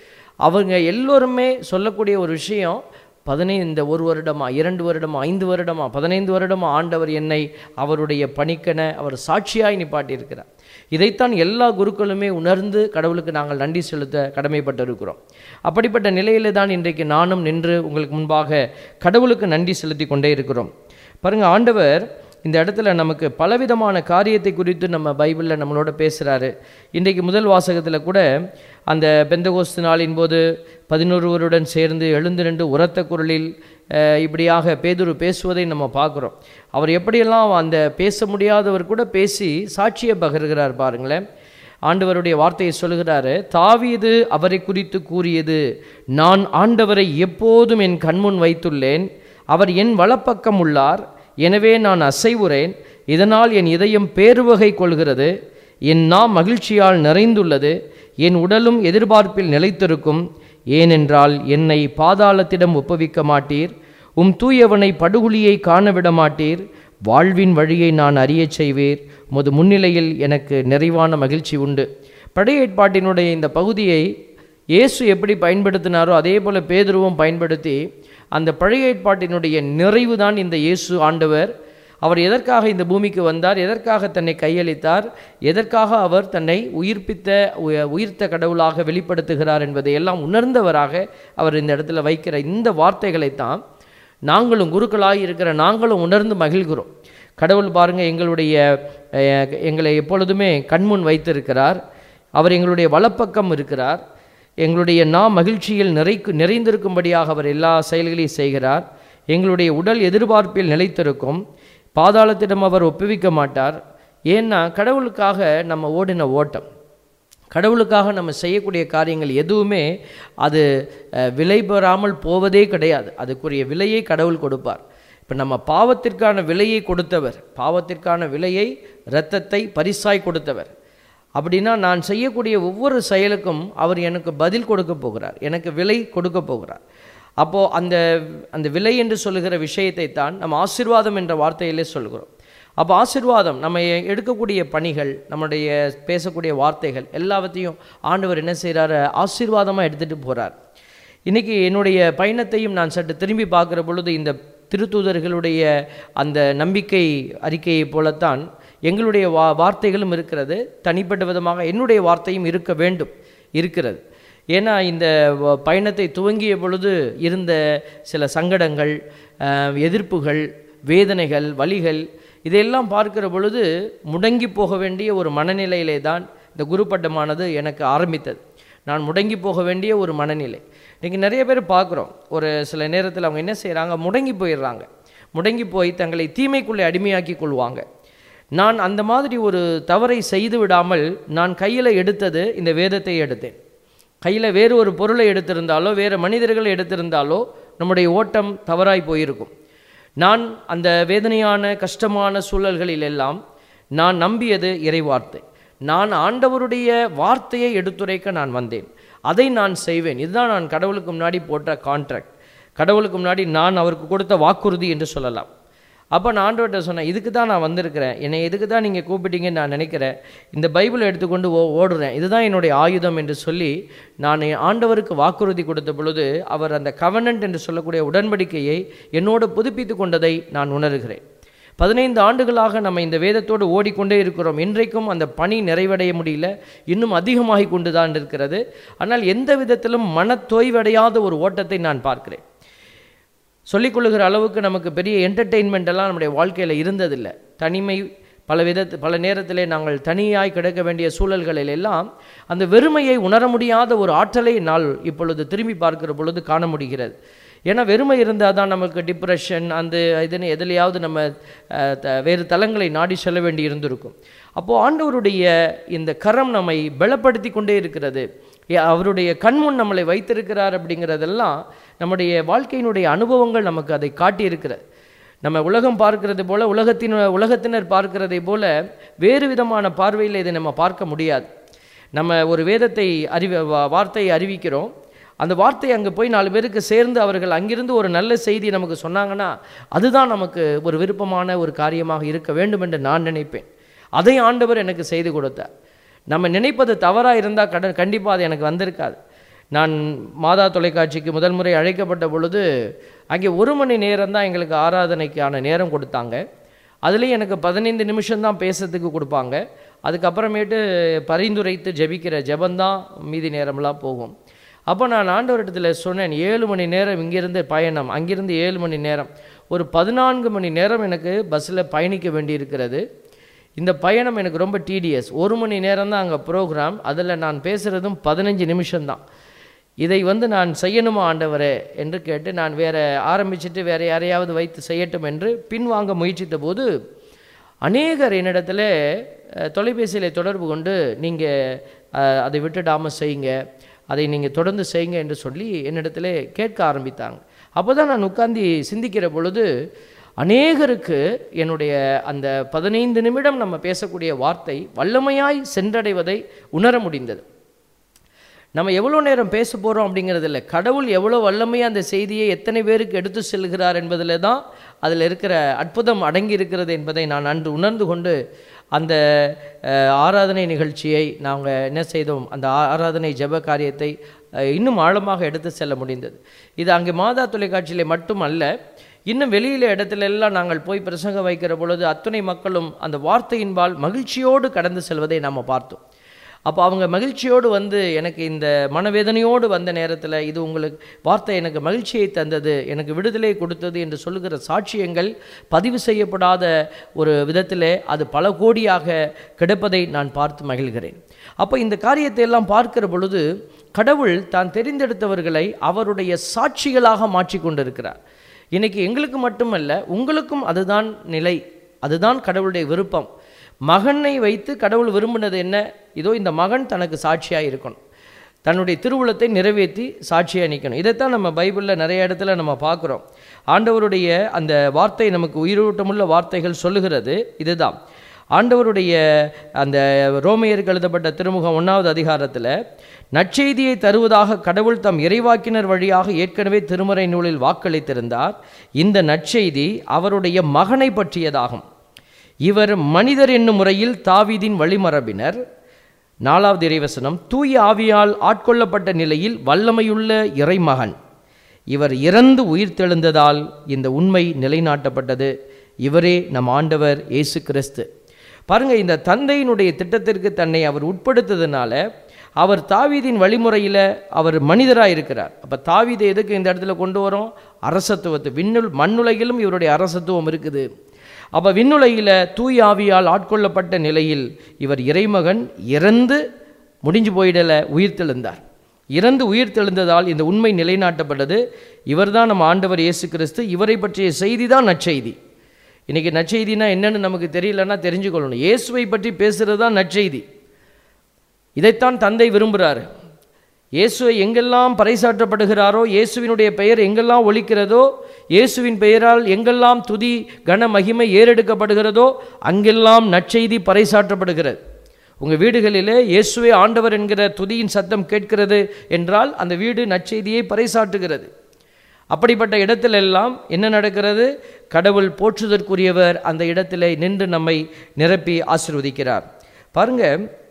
அவங்க எல்லோருமே சொல்லக்கூடிய ஒரு விஷயம் பதினைந்து இந்த ஒரு வருடமா இரண்டு வருடமா ஐந்து வருடமா பதினைந்து வருடமா ஆண்டவர் என்னை அவருடைய பணிக்கென அவர் சாட்சியாய் நிப்பாட்டியிருக்கிறார் இதைத்தான் எல்லா குருக்களுமே உணர்ந்து கடவுளுக்கு நாங்கள் நன்றி செலுத்த கடமைப்பட்டிருக்கிறோம் அப்படிப்பட்ட நிலையிலே தான் இன்றைக்கு நானும் நின்று உங்களுக்கு முன்பாக கடவுளுக்கு நன்றி செலுத்தி கொண்டே இருக்கிறோம் பாருங்க ஆண்டவர் இந்த இடத்துல நமக்கு பலவிதமான காரியத்தை குறித்து நம்ம பைபிளில் நம்மளோட பேசுகிறாரு இன்றைக்கு முதல் வாசகத்தில் கூட அந்த பெந்தகோஸ்து நாளின் போது பதினொருவருடன் சேர்ந்து எழுந்து நின்று உரத்த குரலில் அஹ், இப்படியாக பேதுரு பேசுவதை நம்ம பார்க்குறோம் அவர் எப்படியெல்லாம் அந்த பேச முடியாதவர் கூட பேசி சாட்சியை பகிர்கிறார் பாருங்களேன் ஆண்டவருடைய வார்த்தையை சொல்லுகிறாரு தாவீது அவரை குறித்து கூறியது நான் ஆண்டவரை எப்போதும் என் கண்முன் வைத்துள்ளேன் அவர் என் வலப்பக்கம் உள்ளார் எனவே நான் அசைவுறேன் இதனால் என் இதயம் பேருவகை கொள்கிறது என் நா மகிழ்ச்சியால் நிறைந்துள்ளது என் உடலும் எதிர்பார்ப்பில் நிலைத்திருக்கும் ஏனென்றால் என்னை பாதாளத்திடம் ஒப்புவிக்க மாட்டீர் உம் தூயவனை படுகுழியை காணவிட மாட்டீர் வாழ்வின் வழியை நான் அறியச் செய்வீர் உமது முன்னிலையில் எனக்கு நிறைவான மகிழ்ச்சி உண்டு பழைய ஏற்பாட்டினுடைய இந்த பகுதியை இயேசு எப்படி பயன்படுத்தினாரோ அதே போல பேதுருவும் பயன்படுத்தி அந்த பழைய ஏற்பாட்டினுடைய நிறைவு தான் இந்த இயேசு ஆண்டவர் அவர் எதற்காக இந்த பூமிக்கு வந்தார் எதற்காக தன்னை கையளித்தார் எதற்காக அவர் தன்னை உயிர்ப்பித்த உய- உயிர்த்த கடவுளாக வெளிப்படுத்துகிறார் என்பதை எல்லாம் உணர்ந்தவராக அவர் இந்த இடத்துல வைக்கிற இந்த வார்த்தைகளைத்தான் நாங்களும் குருக்களாய் இருக்கிற நாங்களும் உணர்ந்து மகிழ்கிறோம் கடவுள் பாருங்க எங்களுடைய அஹ், எங்களை எப்பொழுதுமே கண்முன் வைத்திருக்கிறார் அவர் எங்களுடைய வலப்பக்கம் இருக்கிறார் எங்களுடைய நா மகிழ்ச்சியில் நிறைக்கு நிறைந்திருக்கும்படியாக அவர் எல்லா செயல்களையும் செய்கிறார் எங்களுடைய உடல் எதிர்பார்ப்பில் நிலைத்திருக்கும் பாதாளத்திடம் அவர் ஒப்புவிக்க மாட்டார் ஏன்னா கடவுளுக்காக நம்ம ஓடின ஓட்டம் கடவுளுக்காக நம்ம செய்யக்கூடிய காரியங்கள் எதுவுமே அது அஹ், விலை பெறாமல் போவதே கிடையாது அதுக்குரிய விலையை கடவுள் கொடுப்பார் இப்போ நம்ம பாவத்திற்கான விலையை கொடுத்தவர் பாவத்திற்கான விலையை இரத்தத்தை பரிசாய் கொடுத்தவர் அப்படின்னா நான் செய்யக்கூடிய ஒவ்வொரு செயலுக்கும் அவர் எனக்கு பதில் கொடுக்க போகிறார் எனக்கு விலை கொடுக்க போகிறார் அப்போது அந்த அந்த விலை என்று சொல்லுகிற விஷயத்தை தான் நம்ம ஆசீர்வாதம் என்ற வார்த்தையிலே சொல்கிறோம் அப்போ ஆசீர்வாதம் நம்ம எ- எடுக்கக்கூடிய பணிகள் நம்முடைய பேசக்கூடிய வார்த்தைகள் எல்லாவற்றையும் ஆண்டவர் என்ன செய்கிறாரு ஆசீர்வாதமாக எடுத்துகிட்டு போகிறார் இன்னைக்கு என்னுடைய பயணத்தையும் நான் சற்று திரும்பி பார்க்குற பொழுது இந்த திருத்தூதர்களுடைய அந்த நம்பிக்கை அறிக்கையை போலத்தான் எங்களுடைய வா வார்த்தைகளும் இருக்கிறது தனிப்பட்ட விதமாக என்னுடைய வார்த்தையும் இருக்க வேண்டும் இருக்கிறது ஏன்னா இந்த வ- பயணத்தை துவங்கிய பொழுது இருந்த சில சங்கடங்கள் அஹ், எதிர்ப்புகள் வேதனைகள் வலிகள் இதையெல்லாம் பார்க்கிற பொழுது முடங்கி போக வேண்டிய ஒரு மனநிலையிலே தான் இந்த குருப்பட்டமானது எனக்கு ஆரம்பித்தது நான் முடங்கி போக வேண்டிய ஒரு மனநிலை இன்றைக்கி நிறைய பேர் பார்க்குறோம் ஒரு சில நேரத்தில் அவங்க என்ன செய்கிறாங்க முடங்கி போயிடுறாங்க முடங்கி போய் தங்களை தீமைக்குள்ளே அடிமையாக்கி கொள்வாங்க நான் அந்த மாதிரி ஒரு தவறை செய்து விடாமல் நான் கையில் எடுத்தது இந்த வேதத்தை எடுத்தேன் கையில் வேறு ஒரு பொருளை எடுத்திருந்தாலோ வேறு மனிதர்களை எடுத்திருந்தாலோ நம்முடைய ஓட்டம் தவறாய் போயிருக்கும் நான் அந்த வேதனையான கஷ்டமான சூழல்களில் எல்லாம் நான் நம்பியது இறைவார்த்தை நான் ஆண்டவருடைய வார்த்தையை எடுத்துரைக்க நான் வந்தேன் அதை நான் செய்வேன் இதுதான் நான் கடவுளுக்கு முன்னாடி போட்ட கான்ட்ராக்ட் கடவுளுக்கு முன்னாடி நான் அவருக்கு கொடுத்த வாக்குறுதி என்று சொல்லலாம் அப்போ நான் ஆண்டவர்கிட்ட சொன்னேன் இதுக்கு தான் நான் வந்திருக்கிறேன் என்னை எதுக்கு தான் நீங்கள் கூப்பிட்டீங்கன்னு நான் நினைக்கிறேன் இந்த பைபிளை எடுத்துக்கொண்டு ஓ ஓடுறேன் இதுதான் என்னுடைய ஆயுதம் என்று சொல்லி நான் என் ஆண்டவருக்கு வாக்குறுதி கொடுத்த பொழுது அவர் அந்த கவனன்ட் என்று சொல்லக்கூடிய உடன்படிக்கையை என்னோடு புதுப்பித்து கொண்டதை நான் உணர்கிறேன் பதினைந்து ஆண்டுகளாக நம்ம இந்த வேதத்தோடு ஓடிக்கொண்டே இருக்கிறோம் இன்றைக்கும் அந்த பணி நிறைவடைய முடியல இன்னும் அதிகமாகி கொண்டு தான் இருக்கிறது ஆனால் எந்த விதத்திலும் மனத்தோய்வடையாத ஒரு ஓட்டத்தை நான் பார்க்கிறேன் சொல்லிக்கொள்ளுகிற அளவுக்கு நமக்கு பெரிய என்டர்டெயின்மெண்ட் எல்லாம் நம்முடைய வாழ்க்கையில் இருந்ததில்லை தனிமை பல விதத்து பல நேரத்திலே நாங்கள் தனியாய் கிடக்க வேண்டிய சூழல்களில் எல்லாம் அந்த வெறுமையை உணர முடியாத ஒரு ஆற்றலை நாள் இப்பொழுது திரும்பி பார்க்கிற பொழுது காண முடிகிறது ஏன்னா வெறுமை இருந்தால் தான் நமக்கு டிப்ரெஷன் அந்த இதுன்னு எதுலையாவது நம்ம அஹ், த- வேறு தலங்களை நாடி செல்ல வேண்டி இருந்திருக்கும் அப்போது ஆண்டவருடைய இந்த கரம் நம்மை பலப்படுத்தி கொண்டே இருக்கிறது ஏ- அவருடைய கண்முன் நம்மளை வைத்திருக்கிறார் அப்படிங்கிறதெல்லாம் நம்முடைய வாழ்க்கையினுடைய அனுபவங்கள் நமக்கு அதை காட்டியிருக்கிறது நம்ம உலகம் பார்க்கிறது போல உலகத்தின் உலகத்தினர் பார்க்கிறதை போல வேறு விதமான பார்வையில் இதை நம்ம பார்க்க முடியாது நம்ம ஒரு வேதத்தை அறிவி வா- வார்த்தையை அறிவிக்கிறோம் அந்த வார்த்தை அங்கே போய் நாலு பேருக்கு சேர்ந்து அவர்கள் அங்கிருந்து ஒரு நல்ல செய்தி நமக்கு சொன்னாங்கன்னா அதுதான் நமக்கு ஒரு விருப்பமான ஒரு காரியமாக இருக்க வேண்டும் என்று நான் நினைப்பேன் அதை ஆண்டவர் எனக்கு செய்து கொடுத்தார் நம்ம நினைப்பது தவறாக இருந்தால் கட கண்டிப்பாக அது எனக்கு வந்திருக்காது நான் மாதா தொலைக்காட்சிக்கு முதல் முறை அழைக்கப்பட்ட பொழுது அங்கே ஒரு மணி நேரம் தான் எங்களுக்கு ஆராதனைக்கான நேரம் கொடுத்தாங்க அதுலேயும் எனக்கு பதினைந்து நிமிஷம் தான் பேசுறதுக்கு கொடுப்பாங்க அதுக்கப்புறமேட்டு பரிந்துரைத்து ஜெபிக்கிற ஜெபந்தான் மீதி நேரம்லாம் போகும் அப்போ நான் ஆண்டவரிடத்தில் சொன்னேன் ஏழு மணி நேரம் இங்கிருந்து பயணம் அங்கிருந்து ஏழு மணி நேரம் ஒரு பதினான்கு மணி நேரம் எனக்கு பஸ்ஸில் பயணிக்க வேண்டியிருக்கிறது இந்த பயணம் எனக்கு ரொம்ப டிடிஎஸ் ஒரு மணி நேரம் தான் அங்கே ப்ரோக்ராம் அதில் நான் பேசுகிறதும் பதினஞ்சு நிமிஷம்தான் இதை வந்து நான் செய்யணுமா ஆண்டவரே என்று கேட்டு நான் வேற ஆரம்பிச்சுட்டு வேற யாரையாவது வைத்து செய்யட்டும் என்று பின்வாங்க முயற்சித்த போது அநேகர் என்னிடத்தில் தொலைபேசியில் தொடர்பு கொண்டு நீங்கள் அதை விட்டுடாமல் செய்யுங்க அதை நீங்கள் தொடர்ந்து செய்யுங்க என்று சொல்லி என்னிடத்தில் கேட்க ஆரம்பித்தாங்க அப்போ தான் நான் உட்கார்ந்து சிந்திக்கிற பொழுது அநேகருக்கு என்னுடைய அந்த பதினைந்து நிமிடம் நம்ம பேசக்கூடிய வார்த்தை வல்லமையாய் சென்றடைவதை உணர முடிந்தது நம்ம எவ்வளோ நேரம் பேச போகிறோம் அப்படிங்கிறது இல்லை கடவுள் எவ்வளோ வல்லமையாக அந்த செய்தியை எத்தனை பேருக்கு எடுத்து செல்கிறார் என்பதில் தான் அதில் இருக்கிற அற்புதம் அடங்கி இருக்கிறது என்பதை நான் அன்று உணர்ந்து கொண்டு அந்த அஹ், ஆராதனை நிகழ்ச்சியை நாங்கள் என்ன செய்தோம் அந்த ஆ- ஆராதனை ஜெப காரியத்தை அஹ், இன்னும் ஆழமாக எடுத்து செல்ல முடிந்தது இது அங்கே மாதா தொலைக்காட்சியிலே மட்டும் அல்ல இன்னும் வெளியில இடத்துல எல்லாம் நாங்கள் போய் பிரசங்கம் வைக்கிற பொழுது அத்துணை மக்களும் அந்த வார்த்தையின்பால் மகிழ்ச்சியோடு கடந்து செல்வதை நாம் பார்த்தோம் அப்போ அவங்க மகிழ்ச்சியோடு வந்து எனக்கு இந்த மனவேதனையோடு வந்த நேரத்தில் இது உங்களுக்கு வார்த்தை எனக்கு மகிழ்ச்சியை தந்தது எனக்கு விடுதலை கொடுத்தது என்று சொல்லுகிற சாட்சியங்கள் பதிவு செய்யப்படாத ஒரு விதத்திலே அது பல கோடியாக கிடப்பதை நான் பார்த்து மகிழ்கிறேன் அப்போ இந்த காரியத்தை எல்லாம் பார்க்கிற பொழுது கடவுள் தான் தெரிந்தெடுத்தவர்களை அவருடைய சாட்சிகளாக மாற்றி கொண்டிருக்கிறார் இன்னைக்கு எங்களுக்கு மட்டுமல்ல உங்களுக்கும் அதுதான் நிலை அதுதான் கடவுளுடைய விருப்பம் மகனை வைத்து கடவுள் விரும்பினது என்ன இதோ இந்த மகன் தனக்கு சாட்சியாக இருக்கணும் தன்னுடைய திருவுளத்தை நிறைவேற்றி சாட்சியாக நிற்கணும் இதைத்தான் நம்ம பைபிளில் நிறைய இடத்துல நம்ம பார்க்குறோம் ஆண்டவருடைய அந்த வார்த்தை நமக்கு உயிரோட்டமுள்ள வார்த்தைகள் சொல்லுகிறது இதுதான் ஆண்டவருடைய அந்த ரோமையருக்கு எழுதப்பட்ட திருமுகம் ஒன்றாவது அதிகாரத்தில் நற்செய்தியை தருவதாக கடவுள் தம் இறைவாக்கினர் வழியாக ஏற்கனவே திருமறை நூலில் வாக்களித்திருந்தார் இந்த நற்செய்தி அவருடைய மகனை பற்றியதாகும் இவர் மனிதர் என்னும் முறையில் தாவீதின் வழிமரபினர் நாலாவது இறைவசனம் தூய ஆவியால் ஆட்கொள்ளப்பட்ட நிலையில் வல்லமையுள்ள இறைமகன் இவர் இறந்து உயிர்த்தெழுந்ததால் இந்த உண்மை நிலைநாட்டப்பட்டது இவரே நம் ஆண்டவர் இயேசு கிறிஸ்து பாருங்க இந்த தந்தையினுடைய திட்டத்திற்கு தன்னை அவர் உட்படுத்ததுனால அவர் தாவீதின் வழிமுறையில் அவர் மனிதராக இருக்கிறார் அப்போ தாவீதை எதுக்கு இந்த இடத்துல கொண்டு வரோம் அரசத்துவத்தை விண்ணுல் மண்ணுலகிலும் இவருடைய அரசத்துவம் இருக்குது அப்போ விண்ணுலகில் தூய் ஆவியால் ஆட்கொள்ளப்பட்ட நிலையில் இவர் இறைமகன் இறந்து முடிஞ்சு போயிடல உயிர்த்தெழுந்தார் இறந்து உயிர்த்தெழுந்ததால் இந்த உண்மை நிலைநாட்டப்பட்டது இவர்தான் நம்ம ஆண்டவர் இயேசு கிறிஸ்து இவரை பற்றிய செய்தி தான் நற்செய்தி இன்னைக்கு நற்செய்தினா என்னன்னு நமக்கு தெரியலன்னா தெரிஞ்சுக்கொள்ளணும் இயேசுவை பற்றி பேசுறது தான் நற்செய்தி இதைத்தான் தந்தை விரும்புகிறார் இயேசுவை எங்கெல்லாம் பறைசாற்றப்படுகிறாரோ இயேசுவினுடைய பெயர் எங்கெல்லாம் ஒலிக்கிறதோ இயேசுவின் பெயரால் எங்கெல்லாம் துதி கன மகிமை ஏறெடுக்கப்படுகிறதோ அங்கெல்லாம் நற்செய்தி பறைசாற்றப்படுகிறது உங்கள் வீடுகளிலே இயேசுவே ஆண்டவர் என்கிற துதியின் சத்தம் கேட்கிறது என்றால் அந்த வீடு நற்செய்தியை பறைசாற்றுகிறது அப்படிப்பட்ட இடத்திலெல்லாம் என்ன நடக்கிறது கடவுள் போற்றுதற்குரியவர் அந்த இடத்திலே நின்று நம்மை நிரப்பி ஆசிர்வதிக்கிறார் பாருங்க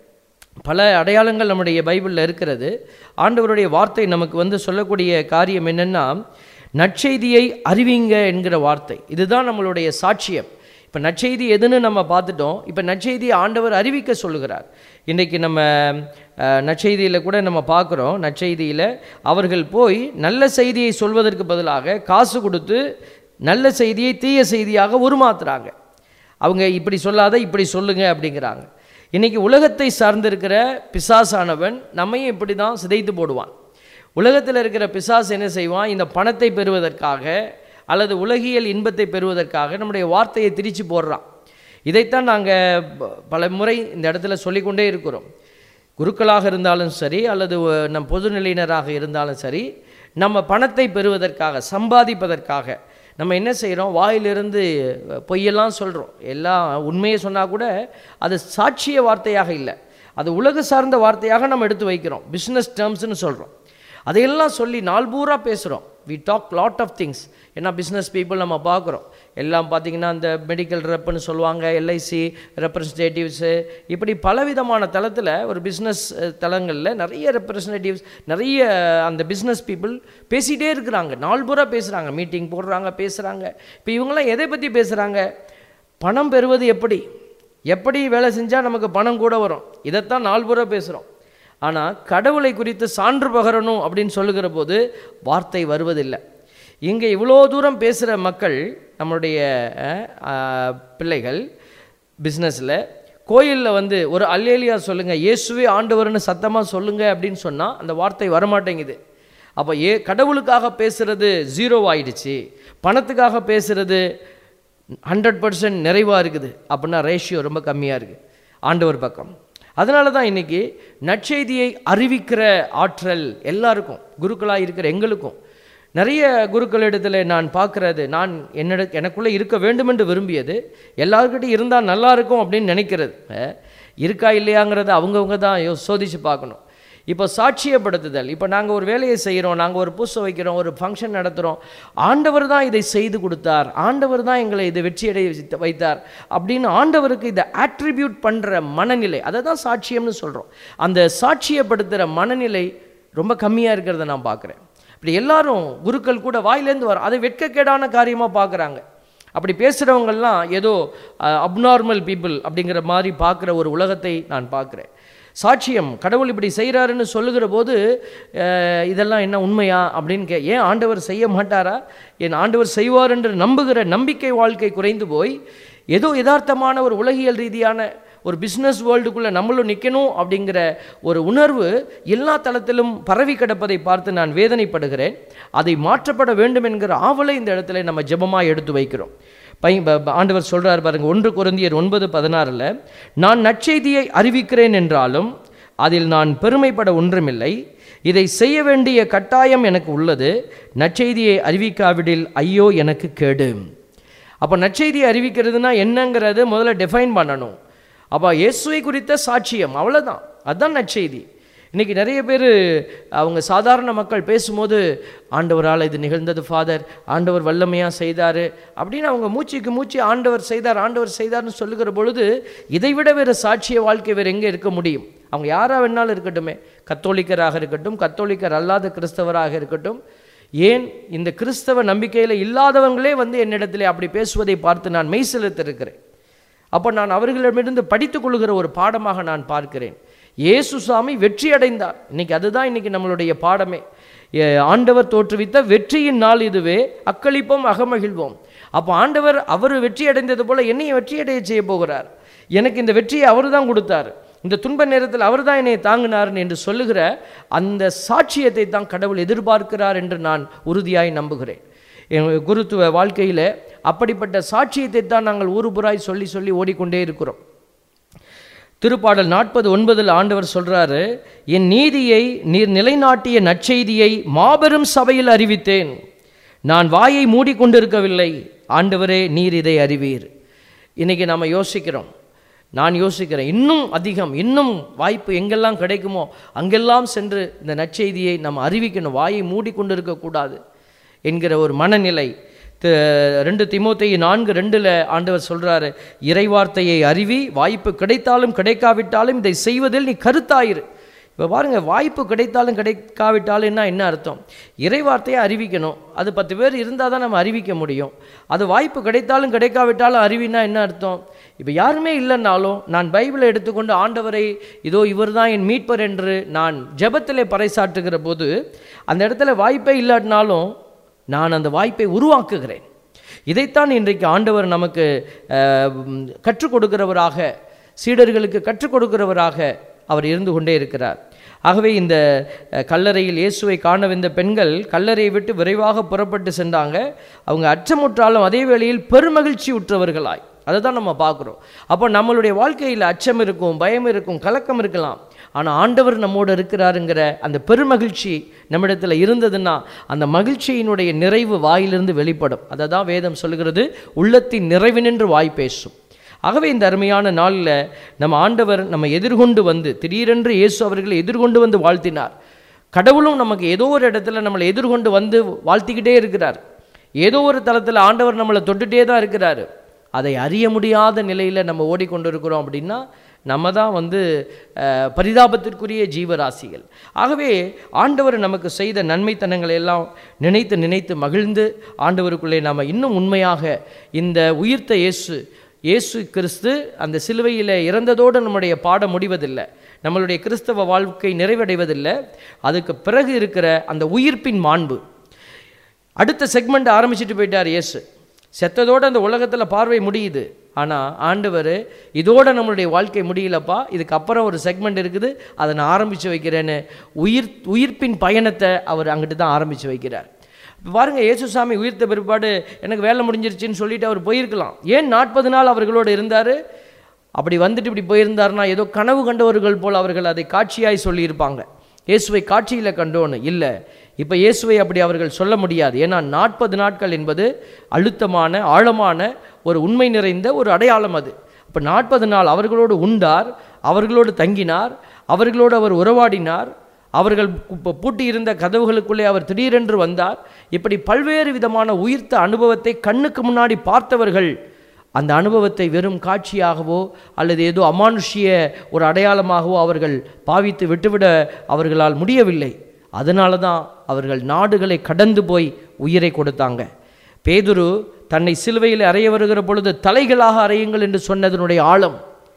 பல அடையாளங்கள் நம்முடைய பைபிளில் இருக்கிறது ஆண்டவருடைய வார்த்தை நமக்கு வந்து சொல்லக்கூடிய காரியம் என்னென்னா நற்செய்தியை அறிவிங்க என்கிற வார்த்தை இதுதான் நம்மளுடைய சாட்சியம் இப்போ நற்செய்தி எதுன்னு நம்ம பார்த்துட்டோம் இப்போ நற்செய்தியை ஆண்டவர் அறிவிக்க சொல்லுகிறார் இன்றைக்கி நம்ம அஹ், நற்செய்தியில் கூட நம்ம பார்க்குறோம் நற்செய்தியில் அவர்கள் போய் நல்ல செய்தியை சொல்வதற்கு பதிலாக காசு கொடுத்து நல்ல செய்தியை தீய செய்தியாக உருமாத்துறாங்க அவங்க இப்படி சொல்லாத இப்படி சொல்லுங்க அப்படிங்கிறாங்க இன்னைக்கு உலகத்தை சார்ந்திருக்கிற பிசாசானவன் நம்மையும் இப்படி தான் சிதைத்து போடுவான் உலகத்தில் இருக்கிற பிசாசு என்ன செய்வான் இந்த பணத்தை பெறுவதற்காக அல்லது உலகியல் இன்பத்தை பெறுவதற்காக நம்முடைய வார்த்தையை திரிச்சு போடுறான் இதைத்தான் நாங்கள் பல முறை இந்த இடத்துல சொல்லிக்கொண்டே இருக்கிறோம் குருக்களாக இருந்தாலும் சரி அல்லது அஹ், நம் பொதுநிலையினராக இருந்தாலும் சரி நம்ம பணத்தை பெறுவதற்காக சம்பாதிப்பதற்காக நம்ம என்ன செய்கிறோம் வாயிலிருந்து பொய்யெல்லாம் சொல்கிறோம் எல்லாம் உண்மையை சொன்னால் கூட அது சாட்சிய வார்த்தையாக இல்லை அது உலக சார்ந்த வார்த்தையாக நம்ம எடுத்து வைக்கிறோம் பிஸ்னஸ் டேர்ம்ஸ்னு சொல்கிறோம் அதையெல்லாம் சொல்லி நாள் பூரா பேசுகிறோம் we talk lot of things ஏன்னா பிஸ்னஸ் பீப்புள் நம்ம பார்க்குறோம் எல்லாம் பார்த்தீங்கன்னா இந்த மெடிக்கல் ரெப்புன்னு சொல்லுவாங்க எல்ஐசி ரெப்ரசன்டேட்டிவ்ஸு இப்படி பலவிதமான தளத்தில் ஒரு பிஸ்னஸ் தளங்களில் நிறைய ரெப்ரசன்டேட்டிவ்ஸ் நிறைய அந்த பிஸ்னஸ் பீப்புள் பேசிகிட்டே இருக்கிறாங்க நாள் பூரா பேசுகிறாங்க மீட்டிங் போடுறாங்க பேசுகிறாங்க இப்போ இவங்கெல்லாம் எதை பற்றி பேசுகிறாங்க பணம் பெறுவது எப்படி எப்படி வேலை செஞ்சால் நமக்கு பணம் கூட வரும் இதைத்தான் நாள் பூரா பேசுகிறோம் ஆனால் கடவுளை குறித்து சான்று பகரணும் அப்படின்னு சொல்லுகிற போது வார்த்தை வருவதில்லை இங்கே இவ்வளோ தூரம் பேசுகிற மக்கள் நம்மளுடைய அஹ், அஹ், பிள்ளைகள் பிஸ்னஸில் கோயிலில் வந்து ஒரு அல்லேலியா சொல்லுங்கள் இயேசுவே ஆண்டவர்னு சத்தமாக சொல்லுங்கள் அப்படின்னு சொன்னால் அந்த வார்த்தை வரமாட்டேங்குது அப்போ ஏ கடவுளுக்காக பேசுகிறது ஜீரோ ஆயிடுச்சு பணத்துக்காக பேசுகிறது ஹண்ட்ரட் பர்சன்ட் நிறைவாக இருக்குது அப்படின்னா ரேஷியோ ரொம்ப கம்மியாக இருக்குது ஆண்டவர் பக்கம் அதனால தான் இன்றைக்கி நற்செய்தியை அறிவிக்கிற ஆற்றல் எல்லாருக்கும் குருக்களாக இருக்கிற எங்களுக்கும் நிறைய குருக்களிடத்தில் நான் பார்க்குறது நான் என்னிட எனக்குள்ளே இருக்க வேண்டும் என்று விரும்பியது எல்லாருக்கிட்டையும் இருந்தால் நல்லா இருக்கும் அப்படின்னு நினைக்கிறது அஹ், இருக்கா இல்லையாங்கிறத அவங்கவுங்க தான் யோ சோதித்து பார்க்கணும் இப்போ சாட்சியப்படுத்துதல் இப்போ நாங்கள் ஒரு வேலையை செய்கிறோம் நாங்கள் ஒரு பூசை வைக்கிறோம் ஒரு ஃபங்க்ஷன் நடத்துகிறோம் ஆண்டவர் தான் இதை செய்து கொடுத்தார் ஆண்டவர் தான் எங்களை இதை வெற்றியடைய வைத்த- வைத்தார் அப்படின்னு ஆண்டவருக்கு இதை ஆட்ரிபியூட் பண்ணுற மனநிலை அதை தான் சாட்சியம்னு சொல்கிறோம் அந்த சாட்சியப்படுத்துகிற மனநிலை ரொம்ப கம்மியாக இருக்கிறத நான் பார்க்குறேன் இப்படி எல்லாரும் குருக்கள் கூட வாயிலேருந்து வர அதை வெட்கக்கேடான காரியமாக பார்க்குறாங்க அப்படி பேசுகிறவங்கெல்லாம் ஏதோ அப்நார்மல் பீப்புள் அப்படிங்கிற மாதிரி பார்க்குற ஒரு உலகத்தை நான் பார்க்குறேன் சாட்சியம் கடவுள் இப்படி செய்கிறாருன்னு சொல்லுகிற போது அஹ், இதெல்லாம் என்ன உண்மையா அப்படின்னு கே ஏன் ஆண்டவர் செய்ய மாட்டாரா என் ஆண்டவர் செய்வார் என்று நம்புகிற நம்பிக்கை வாழ்க்கை குறைந்து போய் ஏதோ யதார்த்தமான ஒரு உலகியல் ரீதியான ஒரு பிஸ்னஸ் வேர்ல்டுக்குள்ளே நம்மளும் நிற்கணும் அப்படிங்கிற ஒரு உணர்வு எல்லா தளத்திலும் பரவி கிடப்பதை பார்த்து நான் வேதனைப்படுகிறேன் அதை மாற்றப்பட வேண்டும் என்கிற ஆவலை இந்த இடத்துல நம்ம ஜெபமாக எடுத்து வைக்கிறோம் பை ப- ப- ஆண்டவர் சொல்றார் பாருங்க ஒன்று குருந்தியர் ஒன்பது பதினாறில் நான் நற்செய்தியை அறிவிக்கிறேன் என்றாலும் அதில் நான் பெருமைப்பட ஒன்றுமில்லை இதை செய்ய வேண்டிய கட்டாயம் எனக்கு உள்ளது நற்செய்தியை அறிவிக்காவிடில் ஐயோ எனக்கு கேடு அப்போ நற்செய்தியை அறிவிக்கிறதுனா என்னங்கிறது முதல்ல டிஃபைன் பண்ணணும் அப்போ இயேசுவை குறித்த சாட்சியம் அவ்வளோதான் அதுதான் நற்செய்தி இன்றைக்கி நிறைய பேர் அவங்க சாதாரண மக்கள் பேசும்போது ஆண்டவரால் இது நிகழ்ந்தது ஃபாதர் ஆண்டவர் வல்லமையாக செய்தார் அப்படின்னு அவங்க மூச்சுக்கு மூச்சு ஆண்டவர் செய்தார் ஆண்டவர் செய்தார்னு சொல்லுகிற பொழுது இதைவிட வேறு சாட்சிய வாழ்க்கை வேறு எங்கே இருக்க முடியும் அவங்க யாராக வேணாலும் இருக்கட்டுமே கத்தோலிக்கராக இருக்கட்டும் கத்தோலிக்கர் அல்லாத கிறிஸ்தவராக இருக்கட்டும் ஏன் இந்த கிறிஸ்தவ நம்பிக்கையில் இல்லாதவங்களே வந்து என்னிடத்திலே அப்படி பேசுவதை பார்த்து நான் மெய் செலுத்திருக்கிறேன் அப்போ நான் அவர்களிடமிருந்து படித்துக் கொள்கிற ஒரு பாடமாக நான் பார்க்கிறேன் இயேசு சாமி வெற்றி அடைந்தார் இன்னைக்கு அதுதான் இன்னைக்கு நம்மளுடைய பாடமே ஏ, ஆண்டவர் தோற்றுவித்த வெற்றியின் நாள் இதுவே அக்களிப்போம் அகமகிழ்வோம் அப்போ ஆண்டவர் அவர் வெற்றி அடைந்தது போல என்னையும் வெற்றி அடைய செய்ய போகிறார் எனக்கு இந்த வெற்றியை அவர் தான் கொடுத்தார் இந்த துன்ப நேரத்தில் அவர் தான் என்னை தாங்கினார் என்று சொல்லுகிற அந்த சாட்சியத்தை தான் கடவுள் எதிர்பார்க்கிறார் என்று நான் உறுதியாய் நம்புகிறேன் என் குருத்துவ வாழ்க்கையில் அப்படிப்பட்ட சாட்சியத்தை தான் நாங்கள் ஊறுபுறாய் சொல்லி சொல்லி ஓடிக்கொண்டே இருக்கிறோம் திருப்பாடல் நாற்பது ஒன்பதில் ஆண்டவர் சொல்றாரு என் நீதியை நீர் நிலைநாட்டிய நற்செய்தியை மாபெரும் சபையில் அறிவித்தேன் நான் வாயை மூடிக்கொண்டிருக்கவில்லை ஆண்டவரே நீர் இதை அறிவீர் இன்னைக்கு நாம யோசிக்கிறோம் நான் யோசிக்கிறேன் இன்னும் அதிகம் இன்னும் வாய்ப்பு எங்கெல்லாம் கிடைக்குமோ அங்கெல்லாம் சென்று இந்த நற்செய்தியை நம்ம அறிவிக்கணும் வாயை மூடிக்கொண்டிருக்கக்கூடாது என்கிற ஒரு மனநிலை த- ரெண்டு திமோத்தேயு நான்கு ரெண்டில் ஆண்டவர் சொல்றாரு இறைவார்த்தையை அறிவி வாய்ப்பு கிடைத்தாலும் கிடைக்காவிட்டாலும் இதை செய்வதில் நீ கருத்தாயிரு இப்போ பாருங்க வாய்ப்பு கிடைத்தாலும் கிடைக்காவிட்டாலும்னா என்ன அர்த்தம் இறைவார்த்தையை அறிவிக்கணும் அது பத்து பேர் இருந்தால் தான் நம்ம அறிவிக்க முடியும் அது வாய்ப்பு கிடைத்தாலும் கிடைக்காவிட்டாலும் அறிவினா என்ன அர்த்தம் இப்போ யாருமே இல்லைன்னாலும் நான் பைபிளை எடுத்துக்கொண்டு ஆண்டவரை இதோ இவர்தான் என் மீட்பர் என்று நான் ஜெபத்திலே பறைசாற்றுகிற போது அந்த இடத்துல வாய்ப்பே இல்லாட்டினாலும் நான் அந்த வாய்ப்பை உருவாக்குகிறேன் இதைத்தான் இன்றைக்கு ஆண்டவர் நமக்கு அஹ், உம், கற்றுக் கொடுக்கிறவராக சீடர்களுக்கு கற்றுக் கொடுக்கிறவராக அவர் இருந்து கொண்டே இருக்கிறார் ஆகவே இந்த அஹ், கல்லறையில் இயேசுவை காண வந்த பெண்கள் கல்லறையை விட்டு விரைவாக புறப்பட்டு சென்றாங்க அவங்க அச்சமுற்றாலும் அதே வேளையில் பெருமகிழ்ச்சி உற்றவர்களாய் அதை தான் நம்ம பார்க்குறோம் அப்போ நம்மளுடைய வாழ்க்கையில் அச்சம் இருக்கும் பயம் இருக்கும் கலக்கம் இருக்கலாம் ஆனால் ஆண்டவர் நம்மோடு இருக்கிறாருங்கிற அந்த பெருமகிழ்ச்சி நம்மிடத்தில் இருந்ததுன்னா அந்த மகிழ்ச்சியினுடைய நிறைவு வாயிலிருந்து வெளிப்படும் அதை தான் வேதம் சொல்லுகிறது உள்ளத்தின் நிறைவினின்று வாய் பேசும் ஆகவே இந்த அருமையான நாளில் நம்ம ஆண்டவர் நம்ம எதிர்கொண்டு வந்து திடீரென்று இயேசு அவர்களை எதிர்கொண்டு வந்து வாழ்த்தினார் கடவுளும் நமக்கு ஏதோ ஒரு இடத்துல நம்மளை எதிர்கொண்டு வந்து வாழ்த்திக்கிட்டே இருக்கிறார் ஏதோ ஒரு தளத்தில் ஆண்டவர் நம்மளை தொட்டுட்டே தான் இருக்கிறாரு அதை அறிய முடியாத நிலையில் நம்ம ஓடிக்கொண்டு இருக்கிறோம் அப்படின்னா நம்ம தான் வந்து அஹ், பரிதாபத்திற்குரிய ஜீவராசிகள் ஆகவே ஆண்டவர் நமக்கு செய்த நன்மைத்தனங்களை எல்லாம் நினைத்து நினைத்து மகிழ்ந்து ஆண்டவருக்குள்ளே நாம் இன்னும் உண்மையாக இந்த உயிர்த்த இயேசு இயேசு கிறிஸ்து அந்த சிலுவையில் இறந்ததோடு நம்முடைய பாடம் முடிவதில்லை நம்மளுடைய கிறிஸ்தவ வாழ்க்கை நிறைவடைவதில்லை அதுக்கு பிறகு இருக்கிற அந்த உயிர்ப்பின் மாண்பு அடுத்த செக்மெண்ட் ஆரம்பிச்சிட்டு போயிட்டார் இயேசு செத்ததோடு அந்த உலகத்தில் பார்வை முடியுது ஆனால் ஆண்டவர் இதோட நம்மளுடைய வாழ்க்கை முடியலப்பா இதுக்கப்புறம் ஒரு செக்மெண்ட் இருக்குது அதை நான் ஆரம்பித்து வைக்கிறேன்னு உயிர் உயிர்ப்பின் பயணத்தை அவர் அங்கிட்டு தான் ஆரம்பித்து வைக்கிறார் இப்ப பாருங்க இயேசுசாமி உயிர்த்த பிற்பாடு எனக்கு வேலை முடிஞ்சிருச்சுன்னு சொல்லிட்டு அவர் போயிருக்கலாம் ஏன் நாற்பது நாள் அவர்களோடு இருந்தார் அப்படி வந்துட்டு இப்படி போயிருந்தாருன்னா ஏதோ கனவு கண்டவர்கள் போல் அவர்கள் அதை காட்சியாய் சொல்லியிருப்பாங்க இயேசுவை காட்சியில் கண்டோன்னு இல்லை இப்போ இயேசுவை அப்படி அவர்கள் சொல்ல முடியாது ஏன்னா நாற்பது நாட்கள் என்பது அழுத்தமான ஆழமான ஒரு உண்மை நிறைந்த ஒரு அடையாளம் அது அப்போ நாற்பது நாள் அவர்களோடு உண்டார் அவர்களோடு தங்கினார் அவர்களோடு அவர் உறவாடினார் அவர்கள் கு- பூட்டியிருந்த கதவுகளுக்குள்ளே அவர் திடீரென்று வந்தார் இப்படி பல்வேறு விதமான உயிர்த்த அனுபவத்தை கண்ணுக்கு முன்னாடி பார்த்தவர்கள் அந்த அனுபவத்தை வெறும் காட்சியாகவோ அல்லது ஏதோ அமானுஷ்ய ஒரு அடையாளமாகவோ அவர்கள் பாவித்து விட்டுவிட அவர்களால் முடியவில்லை அதனால தான் அவர்கள் நாடுகளை கடந்து போய் உயிரை கொடுத்தாங்க பேதுரு தன்னை சிலுவையில் அறைய வருகிற பொழுது தலைகளாக அறையுங்கள் என்று சொன்னதனுடைய ஆழம்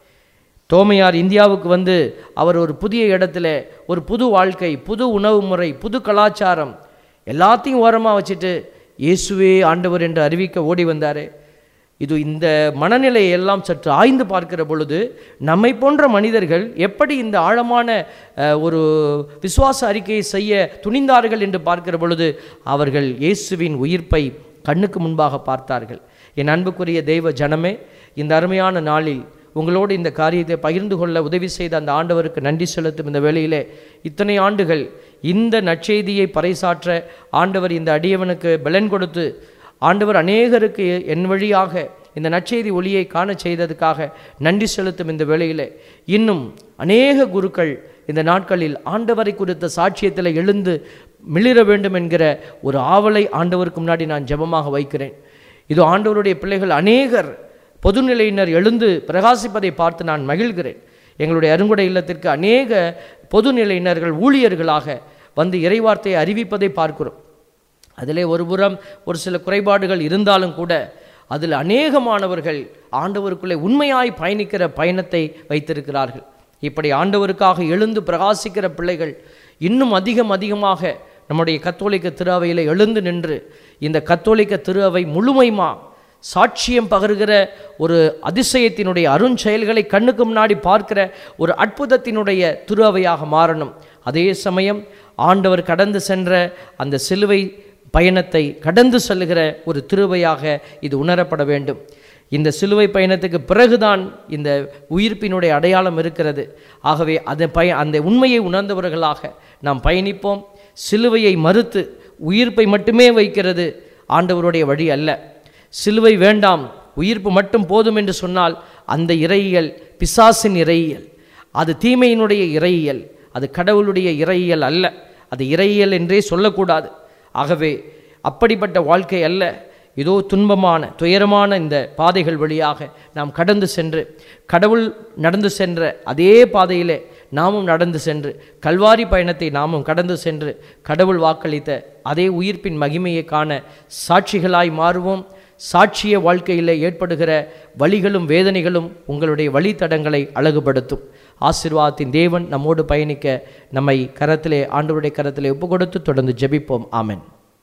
தோமையார் இந்தியாவுக்கு வந்து அவர் ஒரு புதிய இடத்துல ஒரு புது வாழ்க்கை புது உணவு முறை புது கலாச்சாரம் எல்லாத்தையும் ஓரமாக வச்சுட்டு இயேசுவே ஆண்டவர் என்று அறிவிக்க ஓடி வந்தார் இது இந்த மனநிலையை எல்லாம் சற்று ஆய்ந்து பார்க்கிற பொழுது நம்மை போன்ற மனிதர்கள் எப்படி இந்த ஆழமான அஹ், ஒரு விசுவாச அறிக்கையை செய்ய துணிந்தார்கள் என்று பார்க்கிற பொழுது அவர்கள் இயேசுவின் உயிர்ப்பை கண்ணுக்கு முன்பாக பார்த்தார்கள் என் அன்புக்குரிய தெய்வ ஜனமே இந்த அருமையான நாளில் உங்களோடு இந்த காரியத்தை பகிர்ந்து கொள்ள உதவி செய்த அந்த ஆண்டவருக்கு நன்றி செலுத்தும் இந்த வேளையிலே இத்தனை ஆண்டுகள் இந்த நற்செய்தியை பறைசாற்ற ஆண்டவர் இந்த அடியவனுக்கு பலன் கொடுத்து ஆண்டவர் அநேகருக்கு என் வழியாக இந்த நற்செய்தி ஒளியை காணச் செய்ததுக்காக நன்றி செலுத்தும் இந்த வேளையிலே இன்னும் அநேக குருக்கள் இந்த நாட்களில் ஆண்டவரை குறித்த சாட்சியத்தில் எழுந்து மிளிர வேண்டும் என்கிற ஒரு ஆவலை ஆண்டவருக்கு முன்னாடி நான் ஜெபமாக வைக்கிறேன் இது ஆண்டவருடைய பிள்ளைகள் அநேகர் பொதுநிலையினர் எழுந்து பிரகாசிப்பதை பார்த்து நான் மகிழ்கிறேன் எங்களுடைய அருங்குடை இல்லத்திற்கு அநேக பொதுநிலையினர்கள் ஊழியர்களாக வந்து இறைவார்த்தையை அறிவிப்பதை பார்க்கிறோம் அதிலே ஒருபுறம் ஒரு சில குறைபாடுகள் இருந்தாலும் கூட அதில் அநேகமானவர்கள் ஆண்டவருக்குள்ளே உண்மையாய் பயணிக்கிற பயணத்தை வைத்திருக்கிறார்கள் இப்படி ஆண்டவருக்காக எழுந்து பிரகாசிக்கிற பிள்ளைகள் இன்னும் அதிகம் அதிகமாக நம்முடைய கத்தோலிக்க திருஅவையில் எழுந்து நின்று இந்த கத்தோலிக்க திருஅவை முழுமைமா சாட்சியம் பகருகிற ஒரு அதிசயத்தினுடைய அருஞ்செயல்களை கண்ணுக்கு முன்னாடி பார்க்கிற ஒரு அற்புதத்தினுடைய திருஅவையாக மாறணும் அதே சமயம் ஆண்டவர் கடந்து சென்ற அந்த சிலுவை பயணத்தை கடந்து செல்லுகிற ஒரு திருவையாக இது உணரப்பட வேண்டும் இந்த சிலுவை பயணத்துக்கு பிறகுதான் இந்த உயிர்ப்பினுடைய அடையாளம் இருக்கிறது ஆகவே அதை பய அந்த உண்மையை உணர்ந்தவர்களாக நாம் பயணிப்போம் சிலுவையை மறுத்து உயிர்ப்பை மட்டுமே வைக்கிறது ஆண்டவருடைய வழி அல்ல சிலுவை வேண்டாம் உயிர்ப்பு மட்டும் போதும் என்று சொன்னால் அந்த இறையியல் பிசாசின் இறையியல் அது தீமையினுடைய இறையியல் அது கடவுளுடைய இறையியல் அல்ல அது இறையியல் என்றே சொல்லக்கூடாது ஆகவே அப்படிப்பட்ட வாழ்க்கை அல்ல ஏதோ துன்பமான துயரமான இந்த பாதைகள் வழியாக நாம் கடந்து சென்று கடவுள் நடந்து சென்ற அதே பாதையிலே நாமும் நடந்து சென்று கல்வாரி பயணத்தை நாமும் கடந்து சென்று கடவுள் வாக்களித்த அதே உயிர்ப்பின் மகிமையை காண சாட்சிகளாய் மாறுவோம் சாட்சிய வாழ்க்கையில் ஏற்படுகிற வழிகளும் வேதனைகளும் உங்களுடைய வழித்தடங்களை அழகுபடுத்தும் ஆசீர்வாதத்தின் தேவன் நம்மோடு பயணிக்க நம்மை கரத்திலே ஆண்டவருடைய கரத்திலே ஒப்பு கொடுத்து தொடர்ந்து ஜெபிப்போம் ஆமென்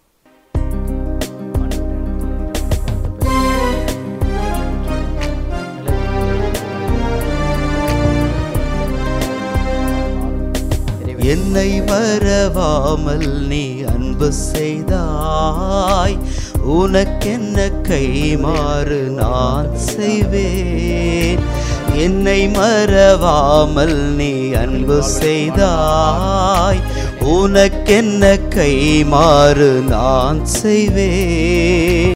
என்னை மறவாமல் நீ அன்பு செய்தாய் உனக்கென்ன கைமாறு நான் செய்வேன் என்னை மறவாமல் நீ அன்பு செய்தாய் உனக்கென்ன கைமாறு நான் செய்வேன்